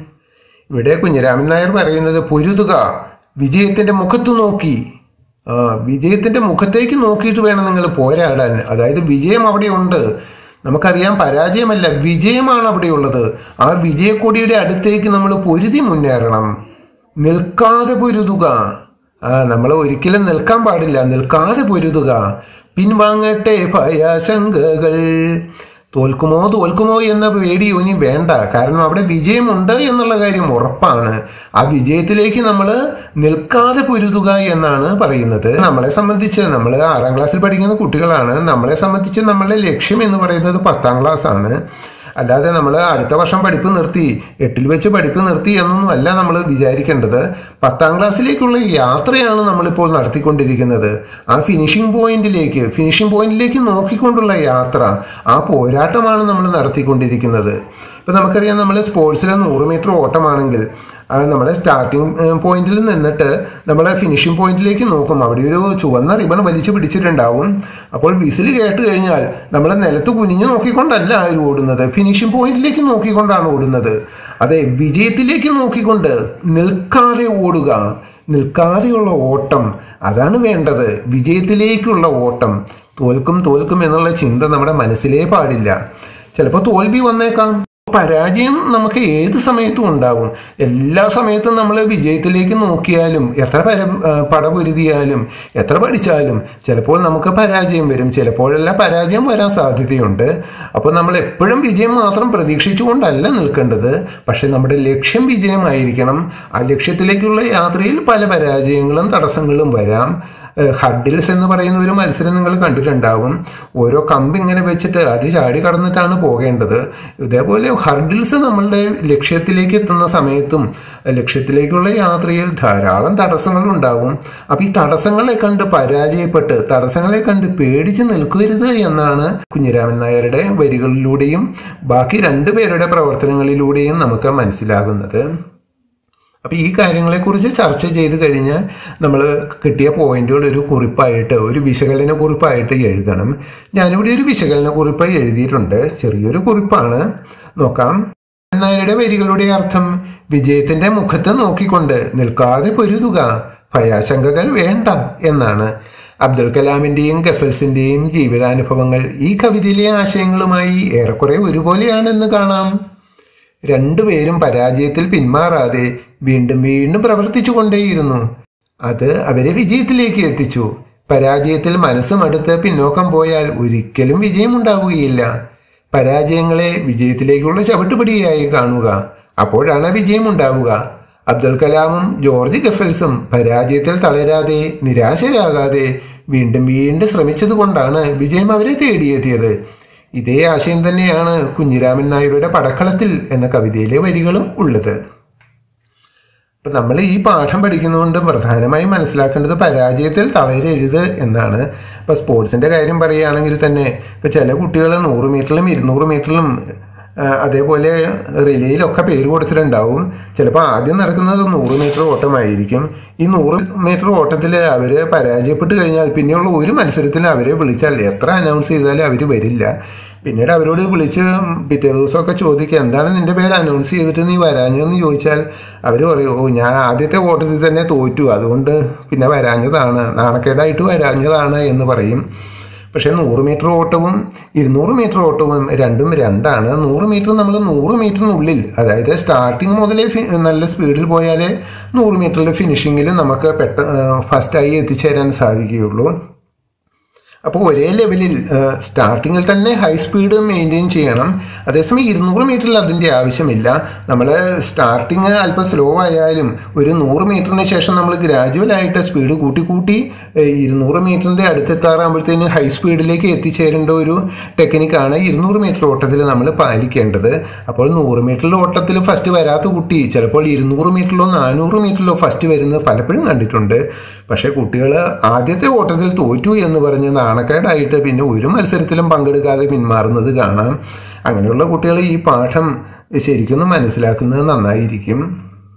ഇവിടെ കുഞ്ഞിരാമൻ നായർ പറയുന്നത് പൊരുതുക വിജയത്തിന്റെ മുഖത്തു നോക്കി ആ വിജയത്തിന്റെ മുഖത്തേക്ക് നോക്കിയിട്ട് വേണം നിങ്ങൾ പോരാടാൻ അതായത് വിജയം അവിടെയുണ്ട് നമുക്കറിയാം പരാജയമല്ല വിജയമാണ് അവിടെയുള്ളത് ആ വിജയക്കൊടിയുടെ അടുത്തേക്ക് നമ്മൾ പൊരുതി മുന്നേറണം നിൽക്കാതെ പൊരുതുക ആ നമ്മൾ ഒരിക്കലും നിൽക്കാൻ പാടില്ല നിൽക്കാതെ പൊരുതുക പിൻവാങ്ങട്ടെ ഭയാശങ്കകൾ തോൽക്കുമോ തോൽക്കുമോ എന്ന പേടി ഇനി വേണ്ട കാരണം അവിടെ വിജയമുണ്ട് എന്നുള്ള കാര്യം ഉറപ്പാണ് ആ വിജയത്തിലേക്ക് നമ്മൾ നിൽക്കാതെ പൊരുതുക എന്നാണ് പറയുന്നത് നമ്മളെ സംബന്ധിച്ച് നമ്മൾ ആറാം ക്ലാസ്സിൽ പഠിക്കുന്ന കുട്ടികളാണ് നമ്മളെ സംബന്ധിച്ച് നമ്മളുടെ ലക്ഷ്യം എന്ന് പറയുന്നത് പത്താം ക്ലാസ് ആണ് അല്ലാതെ നമ്മൾ അടുത്ത വർഷം പഠിപ്പ് നിർത്തി എട്ടിൽ വെച്ച് പഠിപ്പ് നിർത്തി എന്നൊന്നും അല്ല നമ്മൾ വിചാരിക്കേണ്ടത് പത്താം ക്ലാസ്സിലേക്കുള്ള യാത്രയാണ് നമ്മളിപ്പോൾ നടത്തിക്കൊണ്ടിരിക്കുന്നത് ആ ഫിനിഷിംഗ് പോയിന്റിലേക്ക് ഫിനിഷിംഗ് പോയിന്റിലേക്ക് നോക്കിക്കൊണ്ടുള്ള യാത്ര ആ പോരാട്ടമാണ് നമ്മൾ നടത്തിക്കൊണ്ടിരിക്കുന്നത് ഇപ്പം നമുക്കറിയാം നമ്മൾ സ്പോർട്സിലെ നൂറ് മീറ്റർ ഓട്ടമാണെങ്കിൽ ആ നമ്മുടെ സ്റ്റാർട്ടിംഗ് പോയിന്റിൽ നിന്നിട്ട് നമ്മൾ ഫിനിഷിംഗ് പോയിന്റിലേക്ക് നോക്കും അവിടെ ഒരു ചുവന്ന റിബൺ വലിച്ചു പിടിച്ചിട്ടുണ്ടാവും അപ്പോൾ വിസിൽ കേട്ട് കഴിഞ്ഞാൽ നമ്മൾ നിലത്ത് കുനിഞ്ഞു നോക്കിക്കൊണ്ടല്ല ആരും ഓടുന്നത് ഫിനിഷിംഗ് പോയിന്റിലേക്ക് നോക്കിക്കൊണ്ടാണ് ഓടുന്നത് അതെ വിജയത്തിലേക്ക് നോക്കിക്കൊണ്ട് നിൽക്കാതെ ഓടുക നിൽക്കാതെയുള്ള ഓട്ടം അതാണ് വേണ്ടത് വിജയത്തിലേക്കുള്ള ഓട്ടം തോൽക്കും തോൽക്കും എന്നുള്ള ചിന്ത നമ്മുടെ മനസ്സിലേ പാടില്ല ചിലപ്പോൾ തോൽവി വന്നേക്കാം പരാജയം നമുക്ക് ഏത് സമയത്തും ഉണ്ടാകും എല്ലാ സമയത്തും നമ്മൾ വിജയത്തിലേക്ക് നോക്കിയാലും എത്ര പര പടപൊരുതിയാലും എത്ര പഠിച്ചാലും ചിലപ്പോൾ നമുക്ക് പരാജയം വരും ചിലപ്പോഴെല്ലാം പരാജയം വരാൻ സാധ്യതയുണ്ട് അപ്പോൾ നമ്മൾ എപ്പോഴും വിജയം മാത്രം പ്രതീക്ഷിച്ചുകൊണ്ടല്ല നിൽക്കേണ്ടത് പക്ഷെ നമ്മുടെ ലക്ഷ്യം വിജയമായിരിക്കണം ആ ലക്ഷ്യത്തിലേക്കുള്ള യാത്രയിൽ പല പരാജയങ്ങളും തടസ്സങ്ങളും വരാം ഹഡിൽസ് എന്ന് പറയുന്ന ഒരു മത്സരം നിങ്ങൾ കണ്ടിട്ടുണ്ടാവും ഓരോ കമ്പ് ഇങ്ങനെ വെച്ചിട്ട് അത് ചാടി കടന്നിട്ടാണ് പോകേണ്ടത് ഇതേപോലെ ഹർഡിൽസ് നമ്മളുടെ ലക്ഷ്യത്തിലേക്ക് എത്തുന്ന സമയത്തും ലക്ഷ്യത്തിലേക്കുള്ള യാത്രയിൽ ധാരാളം തടസ്സങ്ങൾ ഉണ്ടാവും അപ്പൊ ഈ തടസ്സങ്ങളെ കണ്ട് പരാജയപ്പെട്ട് തടസ്സങ്ങളെ കണ്ട് പേടിച്ച് നിൽക്കരുത് എന്നാണ് കുഞ്ഞിരാമൻ നായരുടെ വരികളിലൂടെയും ബാക്കി രണ്ടുപേരുടെ പ്രവർത്തനങ്ങളിലൂടെയും നമുക്ക് മനസ്സിലാകുന്നത് അപ്പോൾ ഈ കാര്യങ്ങളെക്കുറിച്ച് ചർച്ച ചെയ്ത് കഴിഞ്ഞ് നമ്മൾ കിട്ടിയ പോയിന്റുകൾ ഒരു കുറിപ്പായിട്ട് ഒരു വിശകലന കുറിപ്പായിട്ട് എഴുതണം ഞാനിവിടെ ഒരു വിശകലന കുറിപ്പ് എഴുതിയിട്ടുണ്ട് ചെറിയൊരു കുറിപ്പാണ് നോക്കാം നായരുടെ വരികളുടെ അർത്ഥം വിജയത്തിന്റെ മുഖത്ത് നോക്കിക്കൊണ്ട് നിൽക്കാതെ പൊരുതുക ഭയാശങ്കകൾ വേണ്ട എന്നാണ് അബ്ദുൽ കലാമിന്റെയും ഗഫൽസിന്റെയും ജീവിതാനുഭവങ്ങൾ ഈ കവിതയിലെ ആശയങ്ങളുമായി ഏറെക്കുറെ ഒരുപോലെയാണെന്ന് കാണാം രണ്ടുപേരും പരാജയത്തിൽ പിന്മാറാതെ വീണ്ടും വീണ്ടും പ്രവർത്തിച്ചു കൊണ്ടേയിരുന്നു അത് അവരെ വിജയത്തിലേക്ക് എത്തിച്ചു പരാജയത്തിൽ മനസ്സും അടുത്ത് പിന്നോക്കം പോയാൽ ഒരിക്കലും വിജയമുണ്ടാവുകയില്ല പരാജയങ്ങളെ വിജയത്തിലേക്കുള്ള ചവിട്ടുപടിയായി കാണുക അപ്പോഴാണ് വിജയമുണ്ടാവുക അബ്ദുൽ കലാമും ജോർജ് ഗഫൽസും പരാജയത്തിൽ തളരാതെ നിരാശരാകാതെ വീണ്ടും വീണ്ടും ശ്രമിച്ചതുകൊണ്ടാണ് വിജയം അവരെ തേടിയെത്തിയത് ഇതേ ആശയം തന്നെയാണ് കുഞ്ഞിരാമൻ നായരുടെ പടക്കളത്തിൽ എന്ന കവിതയിലെ വരികളും ഉള്ളത് അപ്പൊ നമ്മൾ ഈ പാഠം പഠിക്കുന്നതുകൊണ്ട് പ്രധാനമായും മനസ്സിലാക്കേണ്ടത് പരാജയത്തിൽ തളരരുത് എന്നാണ് ഇപ്പൊ സ്പോർട്സിന്റെ കാര്യം പറയുകയാണെങ്കിൽ തന്നെ ഇപ്പൊ ചില കുട്ടികൾ നൂറ് മീറ്ററിലും ഇരുന്നൂറ് മീറ്ററിലും ആ, അതേപോലെ റിലേയിലൊക്കെ പേര് കൊടുത്തിട്ടുണ്ടാവും ചിലപ്പോൾ ആദ്യം നടക്കുന്നത് നൂറ് മീറ്റർ ഓട്ടമായിരിക്കും ഈ നൂറ് മീറ്റർ ഓട്ടത്തിൽ അവർ പരാജയപ്പെട്ട് കഴിഞ്ഞാൽ പിന്നെയുള്ള ഒരു മത്സരത്തിൽ അവരെ വിളിച്ചാൽ എത്ര അനൗൺസ് ചെയ്താലും അവർ വരില്ല പിന്നീട് അവരോട് വിളിച്ച് പിറ്റേ ദിവസമൊക്കെ ചോദിക്കുക എന്താണ് നിന്റെ പേര് അനൗൺസ് ചെയ്തിട്ട് നീ വരാഞ്ഞതെന്ന് ചോദിച്ചാൽ അവർ പറയും ഓ ഞാൻ ആദ്യത്തെ ഓട്ടത്തിൽ തന്നെ തോറ്റു അതുകൊണ്ട് പിന്നെ വരാഞ്ഞതാണ് നാണക്കേടായിട്ട് വരാഞ്ഞതാണ് എന്ന് പറയും പക്ഷേ നൂറ് മീറ്റർ ഓട്ടവും ഇരുന്നൂറ് മീറ്റർ ഓട്ടവും രണ്ടും രണ്ടാണ് നൂറ് മീറ്റർ നമ്മൾ നൂറ് മീറ്ററിനുള്ളിൽ അതായത് സ്റ്റാർട്ടിങ് മുതലേ ഫി- നല്ല സ്പീഡിൽ പോയാലേ നൂറ് മീറ്ററിലെ ഫിനിഷിങ്ങിൽ നമുക്ക് പെട്ട ഫസ്റ്റായി എത്തിച്ചേരാൻ സാധിക്കുകയുള്ളൂ അപ്പോൾ ഒരേ ലെവലിൽ സ്റ്റാർട്ടിങ്ങിൽ തന്നെ ഹൈ സ്പീഡ് മെയിൻറ്റെയിൻ ചെയ്യണം അതേസമയം ഇരുന്നൂറ് മീറ്ററിൽ അതിൻ്റെ ആവശ്യമില്ല നമ്മൾ സ്റ്റാർട്ടിങ് അല്പം സ്ലോ ആയാലും ഒരു നൂറ് മീറ്ററിന് ശേഷം നമ്മൾ ഗ്രാജുവലായിട്ട് സ്പീഡ് കൂട്ടി കൂട്ടി ഏഹ്, ഇരുന്നൂറ് മീറ്ററിൻ്റെ അടുത്തെത്താറാകുമ്പോഴത്തേന് ഹൈ സ്പീഡിലേക്ക് എത്തിച്ചേരേണ്ട ഒരു ടെക്നിക്കാണ് ഇരുന്നൂറ് മീറ്റർ ഓട്ടത്തിൽ നമ്മൾ പാലിക്കേണ്ടത് അപ്പോൾ നൂറ് മീറ്ററിൽ ഓട്ടത്തിൽ ഫസ്റ്റ് വരാത്ത കുട്ടി ചിലപ്പോൾ ഇരുന്നൂറ് മീറ്ററിലോ നാനൂറ് മീറ്ററിലോ ഫസ്റ്റ് വരുന്നത് പലപ്പോഴും കണ്ടിട്ടുണ്ട് പക്ഷേ കുട്ടികൾ ആദ്യത്തെ ഓട്ടത്തിൽ തോറ്റു എന്ന് പറഞ്ഞ് നാണക്കേടായിട്ട് പിന്നെ ഒരു മത്സരത്തിലും പങ്കെടുക്കാതെ പിന്മാറുന്നത് കാണാം അങ്ങനെയുള്ള കുട്ടികൾ ഈ പാഠം ശരിക്കും മനസ്സിലാക്കുന്നത് നന്നായിരിക്കും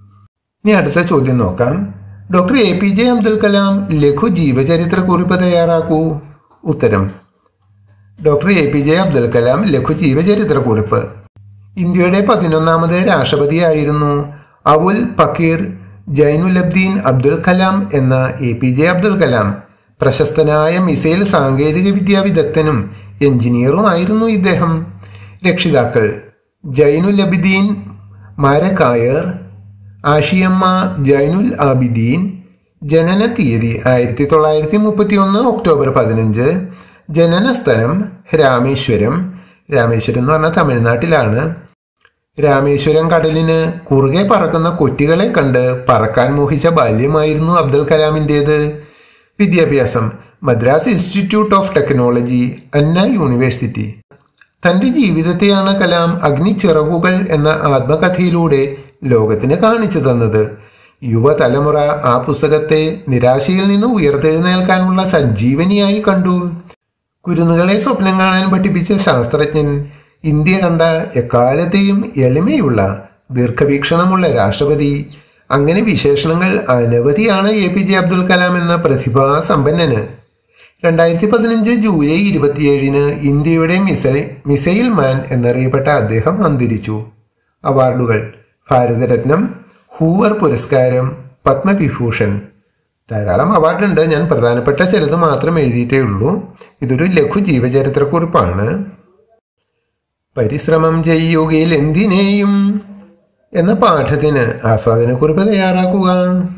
ഇനി അടുത്ത ചോദ്യം നോക്കാം doctor A P J Abdul Kalam ലഘു ജീവചരിത്ര കുറിപ്പ് തയ്യാറാക്കൂ ഉത്തരം doctor A P J Abdul Kalam ലഘു ജീവചരിത്ര കുറിപ്പ് ഇന്ത്യയുടെ പതിനൊന്നാമത് രാഷ്ട്രപതിയായിരുന്നു അവുൽ പക്കീർ ജൈനുലബ്ദീൻ അബ്ദുൽ കലാം എന്ന A P J Abdul Kalam പ്രശസ്തനായ മിസൈൽ സാങ്കേതിക വിദ്യാ വിദഗ്ധനും എഞ്ചിനീയറുമായിരുന്നു ഇദ്ദേഹം രക്ഷിതാക്കൾ ജൈനുലബിദീൻ മാരക്കായർ ആഷിയമ്മ ജൈനുൽ ആബിദീൻ ജനന തീയതി ആയിരത്തി തൊള്ളായിരത്തി മുപ്പത്തി ഒന്ന് ഒക്ടോബർ പതിനഞ്ച് ജനന സ്ഥലം രാമേശ്വരം രാമേശ്വരം എന്ന് പറഞ്ഞാൽ തമിഴ്നാട്ടിലാണ് രാമേശ്വരം കടലിന് കുറുകെ പറക്കുന്ന കൊറ്റികളെ കണ്ട് പറക്കാൻ മോഹിച്ച ബാല്യമായിരുന്നു അബ്ദുൽ കലാമിൻ്റേത് വിദ്യാഭ്യാസം Madras institute of technology Anna university തന്റെ ജീവിതത്തെയാണ് കലാം അഗ്നിച്ചിറകുകൾ എന്ന ആത്മകഥയിലൂടെ ലോകത്തിന് കാണിച്ചു തന്നത് യുവതലമുറ ആ പുസ്തകത്തെ നിരാശയിൽ നിന്ന് ഉയർത്തെഴുന്നേൽക്കാനുള്ള സഞ്ജീവനിയായി കണ്ടു കുരുന്നുകളെ സ്വപ്നം കാണാൻ പഠിപ്പിച്ച ശാസ്ത്രജ്ഞൻ ഇന്ത്യ കണ്ട എക്കാലത്തെയും എളിമയുള്ള ദീർഘവീക്ഷണമുള്ള രാഷ്ട്രപതി അങ്ങനെ വിശേഷണങ്ങൾ അനവധിയാണ് A P J Abdul Kalam എന്ന പ്രതിഭാസമ്പന്നന് രണ്ടായിരത്തി പതിനഞ്ച് ജൂലൈ ഇരുപത്തിയേഴിന് ഇന്ത്യയുടെ മിസൈൽ മിസൈൽ മാൻ എന്നറിയപ്പെട്ട അദ്ദേഹം അന്തരിച്ചു അവാർഡുകൾ ഭാരതരത്നം ഹൂവർ പുരസ്കാരം പത്മവിഭൂഷൺ ധാരാളം അവാർഡുണ്ട് ഞാൻ പ്രധാനപ്പെട്ട ചിലത് മാത്രം എഴുതിയിട്ടേ ഉള്ളൂ ഇതൊരു ലഘു ജീവചരിത്രക്കുറിപ്പാണ് പരിശ്രമം ചെയ്യുകയിൽ എന്തിനേയും എന്ന പാഠത്തിന് ആസ്വാദനക്കുറിപ്പ് തയ്യാറാക്കുക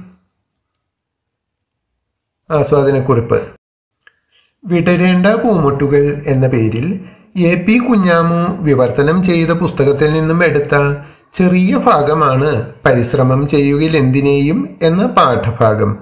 ആസ്വാദനക്കുറിപ്പ് വിടരേണ്ട പൂമൊട്ടുകൾ എന്ന പേരിൽ എ പി കുഞ്ഞാമു വിവർത്തനം ചെയ്ത പുസ്തകത്തിൽ നിന്നും എടുത്ത ചെറിയ ഭാഗമാണ് പരിശ്രമം ചെയ്യുകയിൽ എന്തിനേയും എന്ന പാഠഭാഗം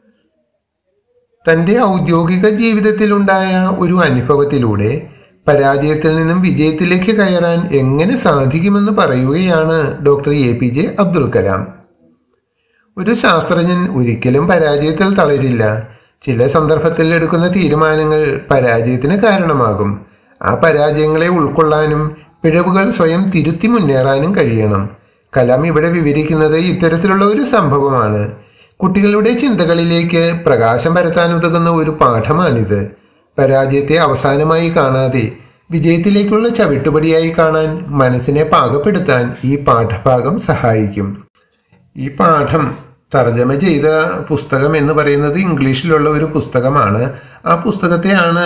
തന്റെ ഔദ്യോഗിക ജീവിതത്തിലുണ്ടായ ഒരു അനുഭവത്തിലൂടെ പരാജയത്തിൽ നിന്നും വിജയത്തിലേക്ക് കയറാൻ എങ്ങനെ സാധിക്കുമെന്ന് പറയുകയാണ് doctor A P J Abdul Kalam ഒരു ശാസ്ത്രജ്ഞൻ ഒരിക്കലും പരാജയത്തിൽ തളരില്ല ചില സന്ദർഭത്തിൽ എടുക്കുന്ന തീരുമാനങ്ങൾ പരാജയത്തിന് കാരണമാകും ആ പരാജയങ്ങളെ ഉൾക്കൊള്ളാനും പിഴവുകൾ സ്വയം തിരുത്തി മുന്നേറാനും കഴിയണം കലാം ഇവിടെ വിവരിക്കുന്നത് ഇത്തരത്തിലുള്ള ഒരു സംഭവമാണ് കുട്ടികളുടെ ചിന്തകളിലേക്ക് പ്രകാശം പരത്താൻ ഉതകുന്ന ഒരു പാഠമാണിത് പരാജയത്തെ അവസാനമായി കാണാതെ വിജയത്തിലേക്കുള്ള ചവിട്ടുപടിയായി കാണാൻ മനസ്സിനെ പാകപ്പെടുത്താൻ ഈ പാഠഭാഗം സഹായിക്കും ഈ പാഠം തർജ്ജമ ചെയ്ത പുസ്തകം എന്ന് പറയുന്നത് ഇംഗ്ലീഷിലുള്ള ഒരു പുസ്തകമാണ് ആ പുസ്തകത്തെയാണ്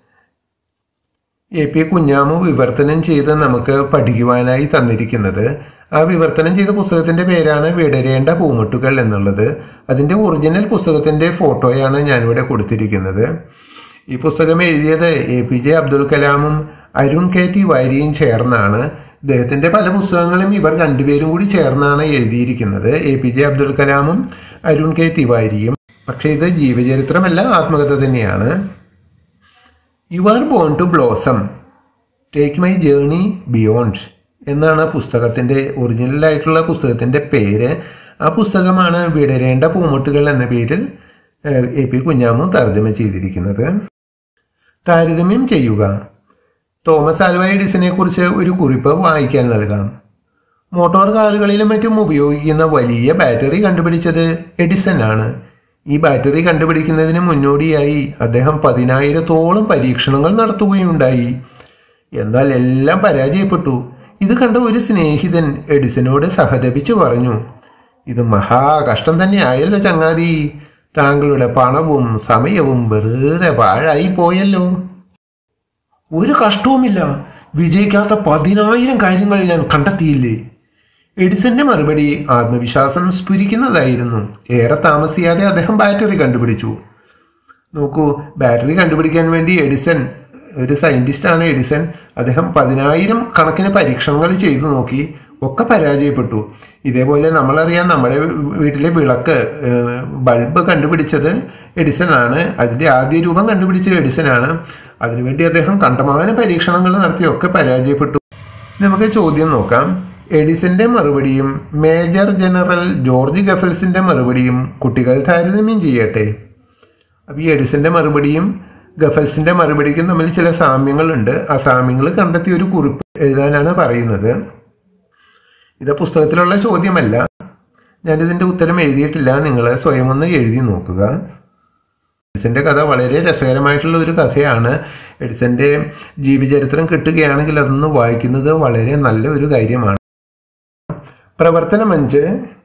എ പി കുഞ്ഞാമു വിവർത്തനം ചെയ്ത് നമുക്ക് പഠിക്കുവാനായി തന്നിരിക്കുന്നത് ആ വിവർത്തനം ചെയ്ത പുസ്തകത്തിന്റെ പേരാണ് വിടരേണ്ട പൂമുട്ടുകൾ എന്നുള്ളത് അതിന്റെ ഒറിജിനൽ പുസ്തകത്തിന്റെ ഫോട്ടോയാണ് ഞാനിവിടെ കൊടുത്തിരിക്കുന്നത് ഈ പുസ്തകം എഴുതിയത് എ പി ജെ അബ്ദുൽ കലാമും അരുൺ കെ ടി വാരിയും ചേർന്നാണ് ഇദ്ദേഹത്തിന്റെ പല പുസ്തകങ്ങളും ഇവർ രണ്ടുപേരും കൂടി ചേർന്നാണ് എഴുതിയിരിക്കുന്നത് എ പി ജെ അബ്ദുൽ കലാമും അരുൺ കെ തിവാരിയും പക്ഷേ ഇത് ജീവചരിത്രമല്ല ആത്മകഥ തന്നെയാണ് you are born to blossom take my journey beyond എന്നാണ് പുസ്തകത്തിന്റെ ഒറിജിനലായിട്ടുള്ള പുസ്തകത്തിന്റെ പേര് ആ പുസ്തകമാണ് വിടരേണ്ട പൂമുട്ടുകൾ എന്ന പേരിൽ എ പി കുഞ്ഞാമു തർജ്ജമ ചെയ്തിരിക്കുന്നത് താരതമ്യം ചെയ്യുക തോമസ് ആൽവ എഡിസനെ കുറിച്ച് ഒരു കുറിപ്പ് വായിക്കാൻ നൽകാം മോട്ടോർ കാറുകളിലും മറ്റും ഉപയോഗിക്കുന്ന വലിയ ബാറ്ററി കണ്ടുപിടിച്ചത് എഡിസൺ ആണ് ഈ ബാറ്ററി കണ്ടുപിടിക്കുന്നതിന് മുന്നോടിയായി അദ്ദേഹം പതിനായിരത്തോളം പരീക്ഷണങ്ങൾ നടത്തുകയുണ്ടായി എന്നാൽ എല്ലാം പരാജയപ്പെട്ടു ഇത് കണ്ട ഒരു സ്നേഹിതൻ എഡിസനോട് സഹതപിച്ചു പറഞ്ഞു ഇത് മഹാ കഷ്ടം തന്നെ ആയല്ലോ ചങ്ങാതി താങ്കളുടെ പണവും സമയവും വെറുതെ പാഴായി പോയല്ലോ ഒരു കഷ്ടവുമില്ല വിജയിക്കാത്ത പതിനായിരം കാര്യങ്ങൾ ഞാൻ കണ്ടെത്തിയില്ലേ എഡിസന്റെ മറുപടി ആത്മവിശ്വാസം സ്ഫുരിക്കുന്നതായിരുന്നു ഏറെ താമസിയാതെ അദ്ദേഹം ബാറ്ററി കണ്ടുപിടിച്ചു നോക്കൂ ബാറ്ററി കണ്ടുപിടിക്കാൻ വേണ്ടി എഡിസൺ ഒരു സയന്റിസ്റ്റാണ് എഡിസൺ അദ്ദേഹം പതിനായിരം കണക്കിന് പരീക്ഷണങ്ങൾ ചെയ്തു നോക്കി ഒക്കെ പരാജയപ്പെട്ടു ഇതേപോലെ നമ്മളറിയാം നമ്മുടെ വീട്ടിലെ വിളക്ക് ബൾബ് കണ്ടുപിടിച്ചത് എഡിസൺ ആണ് അതിന്റെ ആദ്യ രൂപം കണ്ടുപിടിച്ചത് എഡിസൺ ആണ് അതിനുവേണ്ടി അദ്ദേഹം കണ്ടമാന പരീക്ഷണങ്ങൾ നടത്തി ഒക്കെ പരാജയപ്പെട്ടു നമുക്ക് ചോദ്യം നോക്കാം എഡിസന്റെ മറുപടിയും മേജർ ജനറൽ ജോർജ് ഗഫൽസിന്റെ മറുപടിയും കുട്ടികൾ താരതമ്യം ചെയ്യട്ടെ അപ്പോൾ ഈ എഡിസന്റെ മറുപടിയും ഗഫൽസിന്റെ മറുപടിക്കും തമ്മിൽ ചില സാമ്യങ്ങളുണ്ട് ആ സാമ്യങ്ങൾ കണ്ടെത്തി ഒരു കുറിപ്പ് എഴുതാനാണ് പറയുന്നത് ഇത് പുസ്തകത്തിലുള്ള ചോദ്യമല്ല ഞാനിതിൻ്റെ ഉത്തരം എഴുതിയിട്ടില്ല നിങ്ങൾ സ്വയം ഒന്ന് എഴുതി നോക്കുക എഡിസന്റെ കഥ വളരെ രസകരമായിട്ടുള്ള ഒരു കഥയാണ് എഡിസന്റെ ജീവചരിത്രം കിട്ടുകയാണെങ്കിൽ അതൊന്ന് വായിക്കുന്നത് വളരെ നല്ല ഒരു കാര്യമാണ് പ്രവർത്തനം അഞ്ച്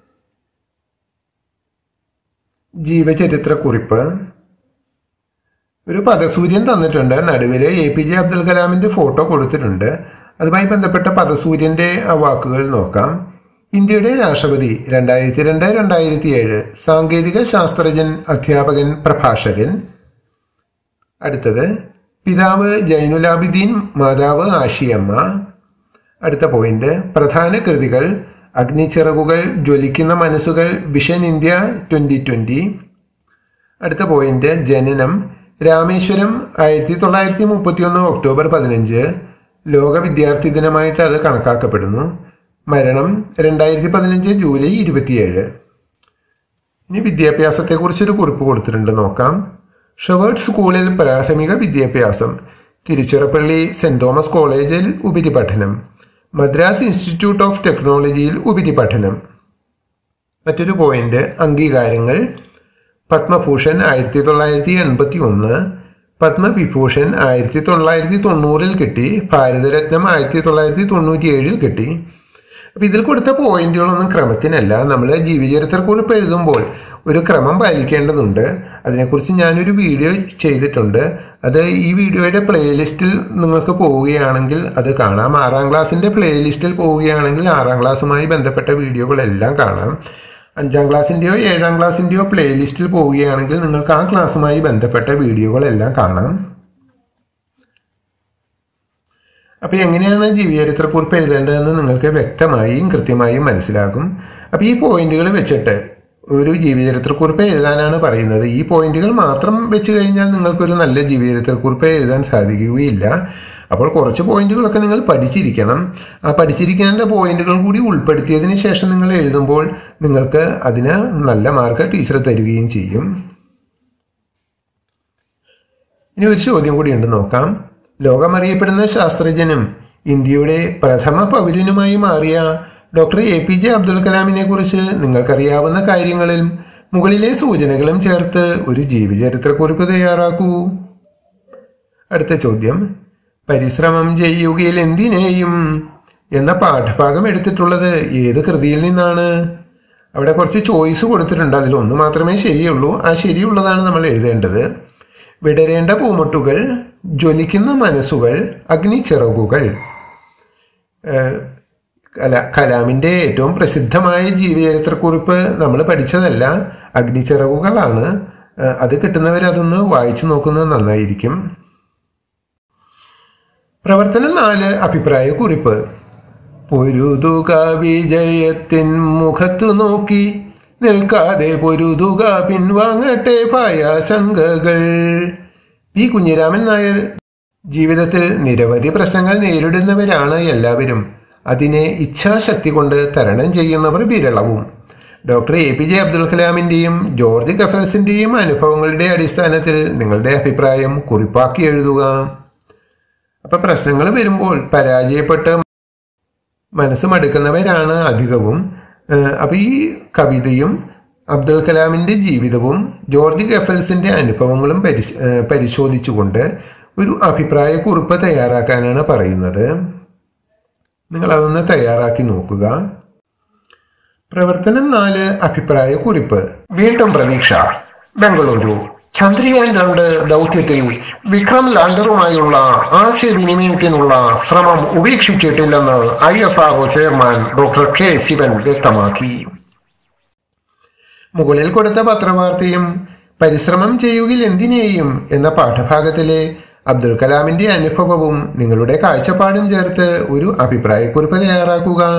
ജീവചരിത്രക്കുറിപ്പ് ഒരു പദസൂര്യൻ തന്നിട്ടുണ്ട് നടുവിൽ എ പി ജെ അബ്ദുൽ കലാമിന്റെ ഫോട്ടോ കൊടുത്തിട്ടുണ്ട് അതുമായി ബന്ധപ്പെട്ട പദസൂര്യന്റെ ആ വാക്കുകൾ നോക്കാം ഇന്ത്യയുടെ രാഷ്ട്രപതി രണ്ടായിരത്തി രണ്ട് രണ്ടായിരത്തി ഏഴ് സാങ്കേതിക ശാസ്ത്രജ്ഞൻ അധ്യാപകൻ പ്രഭാഷകൻ അടുത്തത് പിതാവ് ജൈനുലാബിദ്ദീൻ മാതാവ് ആഷിയമ്മ അടുത്ത പോയിന്റ് പ്രധാന കൃതികൾ അഗ്നിച്ചിറകുകൾ ജ്വലിക്കുന്ന മനസ്സുകൾ വിഷൻ ഇന്ത്യ ട്വൻ്റി ട്വൻ്റി അടുത്ത പോയിന്റ് ജനനം രാമേശ്വരം ആയിരത്തി തൊള്ളായിരത്തി മുപ്പത്തിയൊന്ന് ഒക്ടോബർ പതിനഞ്ച് ലോക വിദ്യാർത്ഥി ദിനമായിട്ട് അത് കണക്കാക്കപ്പെടുന്നു മരണം രണ്ടായിരത്തി പതിനഞ്ച് ജൂലൈ ഇരുപത്തിയേഴ് ഇനി വിദ്യാഭ്യാസത്തെക്കുറിച്ചൊരു കുറിപ്പ് കൊടുത്തിട്ടുണ്ട് നോക്കാം ഷവേർഡ് സ്കൂളിൽ പ്രാഥമിക വിദ്യാഭ്യാസം തിരുച്ചിറപ്പള്ളി സെന്റ് തോമസ് കോളേജിൽ ഉപരിപഠനം മദ്രാസ് ഇൻസ്റ്റിറ്റ്യൂട്ട് ഓഫ് ടെക്നോളജിയിൽ ഉപരിപഠനം മറ്റൊരു പോയിന്റ് അംഗീകാരങ്ങൾ പത്മഭൂഷൺ ആയിരത്തി തൊള്ളായിരത്തി എൺപത്തി ഒന്ന് പത്മവിഭൂഷൺ ആയിരത്തി തൊള്ളായിരത്തി തൊണ്ണൂറിൽ കിട്ടി ഭാരതരത്നം ആയിരത്തി തൊള്ളായിരത്തി തൊണ്ണൂറ്റി ഏഴിൽ കിട്ടി അപ്പം ഇതിൽ കൊടുത്ത പോയിന്റുകളൊന്നും ക്രമത്തിനല്ല നമ്മൾ ജീവചരിത്രക്കുറിപ്പ് എഴുതുമ്പോൾ ഒരു ക്രമം പാലിക്കേണ്ടതുണ്ട് അതിനെക്കുറിച്ച് ഞാനൊരു വീഡിയോ ചെയ്തിട്ടുണ്ട് അത് ഈ വീഡിയോയുടെ പ്ലേലിസ്റ്റിൽ നിങ്ങൾക്ക് പോവുകയാണെങ്കിൽ അത് കാണാം ആറാം ക്ലാസ്സിൻ്റെ പ്ലേലിസ്റ്റിൽ പോവുകയാണെങ്കിൽ ആറാം ക്ലാസ്സുമായി ബന്ധപ്പെട്ട വീഡിയോകളെല്ലാം കാണാം അഞ്ചാം ക്ലാസ്സിൻ്റെയോ ഏഴാം ക്ലാസ്സിൻ്റെയോ പ്ലേലിസ്റ്റിൽ പോവുകയാണെങ്കിൽ നിങ്ങൾക്ക് ആ ക്ലാസ്സുമായി ബന്ധപ്പെട്ട വീഡിയോകളെല്ലാം കാണാം അപ്പോൾ എങ്ങനെയാണ് ജീവചരിത്രക്കുറിപ്പ് എഴുതേണ്ടതെന്ന് നിങ്ങൾക്ക് വ്യക്തമായും കൃത്യമായും മനസ്സിലാകും അപ്പോൾ ഈ പോയിന്റുകൾ വെച്ചിട്ട് ഒരു ജീവചരിത്രക്കുറിപ്പ് എഴുതാനാണ് പറയുന്നത് ഈ പോയിന്റുകൾ മാത്രം വെച്ച് കഴിഞ്ഞാൽ നിങ്ങൾക്കൊരു നല്ല ജീവചരിത്രക്കുറിപ്പ് എഴുതാൻ സാധിക്കുകയില്ല അപ്പോൾ കുറച്ച് പോയിന്റുകളൊക്കെ നിങ്ങൾ പഠിച്ചിരിക്കണം ആ പഠിച്ചിരിക്കേണ്ട പോയിന്റുകൾ കൂടി ഉൾപ്പെടുത്തിയതിന് ശേഷം നിങ്ങൾ എഴുതുമ്പോൾ നിങ്ങൾക്ക് അതിന് നല്ല മാർക്ക് ടീച്ചർ തരികയും ചെയ്യും ഇനി ഒരു ചോദ്യം കൂടി ഉണ്ട് നോക്കാം ലോകമറിയപ്പെടുന്ന ശാസ്ത്രജ്ഞനും ഇന്ത്യയുടെ പ്രഥമ പൗരനുമായി മാറിയ doctor A P J Abdul കലാമിനെ കുറിച്ച് നിങ്ങൾക്കറിയാവുന്ന കാര്യങ്ങളിൽ മുകളിലെ സൂചനകളും ചേർത്ത് ഒരു ജീവചരിത്രക്കുറിപ്പ് തയ്യാറാക്കൂ അടുത്ത ചോദ്യം പരിശ്രമം ചെയ്യുകയിൽ എന്തിനേയും എന്ന പാഠഭാഗം എടുത്തിട്ടുള്ളത് ഏത് കൃതിയിൽ നിന്നാണ് അവിടെ കുറച്ച് ചോയ്സ് കൊടുത്തിട്ടുണ്ട് അതിൽ ഒന്ന് മാത്രമേ ശരിയുള്ളൂ ആ ശരിയുള്ളതാണ് നമ്മൾ എഴുതേണ്ടത് വിടരേണ്ട പൂമൊട്ടുകൾ ജ്വലിക്കുന്ന മനസ്സുകൾ അഗ്നിച്ചിറകുകൾ ഏഹ് കല കലാമിൻ്റെ ഏറ്റവും പ്രസിദ്ധമായ ജീവചരിത്രക്കുറിപ്പ് നമ്മൾ പഠിച്ചതല്ല അഗ്നിച്ചിറകുകളാണ് ഏഹ് അത് കിട്ടുന്നവർ അതൊന്ന് വായിച്ചു നോക്കുന്നത് നന്നായിരിക്കും പ്രവർത്തനം നാല് അഭിപ്രായ കുറിപ്പ് പൊരുതുക വിജയത്തിൻ മുഖത്തു നോക്കി നിൽക്കാതെ പൊരുതുക പിൻവാങ്ങട്ടെ പായാശങ്കകൾ പി കുഞ്ഞിരാമൻ നായർ ജീവിതത്തിൽ നിരവധി പ്രശ്നങ്ങൾ നേരിടുന്നവരാണ് എല്ലാവരും അതിനെ ഇച്ഛാശക്തി കൊണ്ട് തരണം ചെയ്യുന്നവർ വിരളവും doctor A P J Abdul കലാമിൻ്റെയും ജോർജ് ഗഫൽസിൻ്റെയും അനുഭവങ്ങളുടെ അടിസ്ഥാനത്തിൽ നിങ്ങളുടെ അഭിപ്രായം കുറിപ്പാക്കി എഴുതുക അപ്പൊ പ്രശ്നങ്ങൾ വരുമ്പോൾ പരാജയപ്പെട്ട് മനസ്സ് മടുക്കുന്നവരാണ് അധികവും ഏഹ് അപ്പൊ ഈ കവിതയും അബ്ദുൽ കലാമിന്റെ ജീവിതവും ജോർജ് ഗഫൽസിന്റെ അനുഭവങ്ങളും പരിശ് ഏഹ് പരിശോധിച്ചുകൊണ്ട് ഒരു അഭിപ്രായ കുറിപ്പ് തയ്യാറാക്കാനാണ് പറയുന്നത് നിങ്ങൾ അതൊന്ന് തയ്യാറാക്കി നോക്കുക പ്രവർത്തനം നാല് അഭിപ്രായ കുറിപ്പ് വീണ്ടും പ്രതീക്ഷ ബംഗളൂരു ചന്ദ്രയാൻ രണ്ട് ദൗത്യത്തിൽ വിക്രം ലാൻഡറുമായുള്ള ആശയവിനിമയത്തിനുള്ള ശ്രമം ഉപേക്ഷിച്ചിട്ടില്ലെന്ന് I S R O chairman doctor K Sivan വ്യക്തമാക്കി മുകളിൽ കൊടുത്ത പത്രവാർത്തയും പരിശ്രമം ചെയ്യുകിൽ എന്തിനേയും എന്ന പാഠഭാഗത്തിലെ അബ്ദുൽ കലാമിന്റെ അനുഭവവും നിങ്ങളുടെ കാഴ്ചപ്പാടും ചേർത്ത് ഒരു അഭിപ്രായക്കുറിപ്പ് തയ്യാറാക്കുക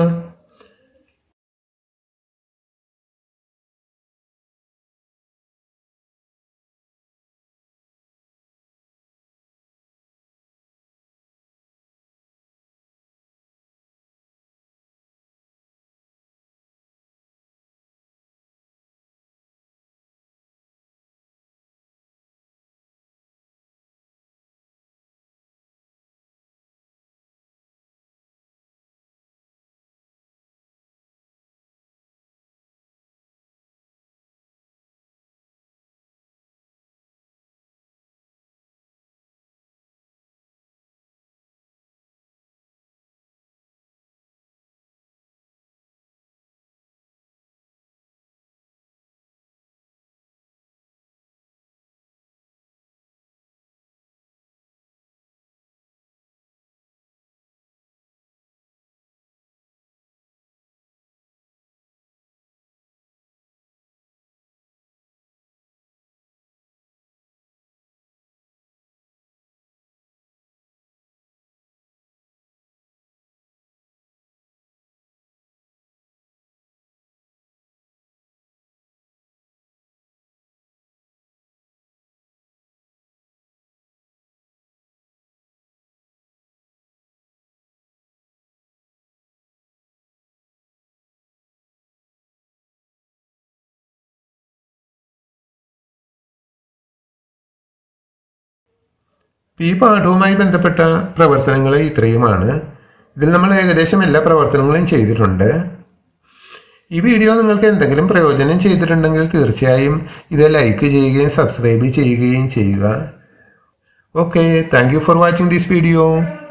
ഈ പാഠവുമായി ബന്ധപ്പെട്ട പ്രവർത്തനങ്ങൾ ഇത്രയുമാണ് ഇതിൽ നമ്മൾ ഏകദേശം എല്ലാ പ്രവർത്തനങ്ങളും ചെയ്തിട്ടുണ്ട് ഈ വീഡിയോ നിങ്ങൾക്ക് എന്തെങ്കിലും പ്രയോജനം ചെയ്തിട്ടുണ്ടെങ്കിൽ തീർച്ചയായും ഇത് ലൈക്ക് ചെയ്യുകയും സബ്സ്ക്രൈബ് ചെയ്യുകയും ചെയ്യുക okay thank you for watching this video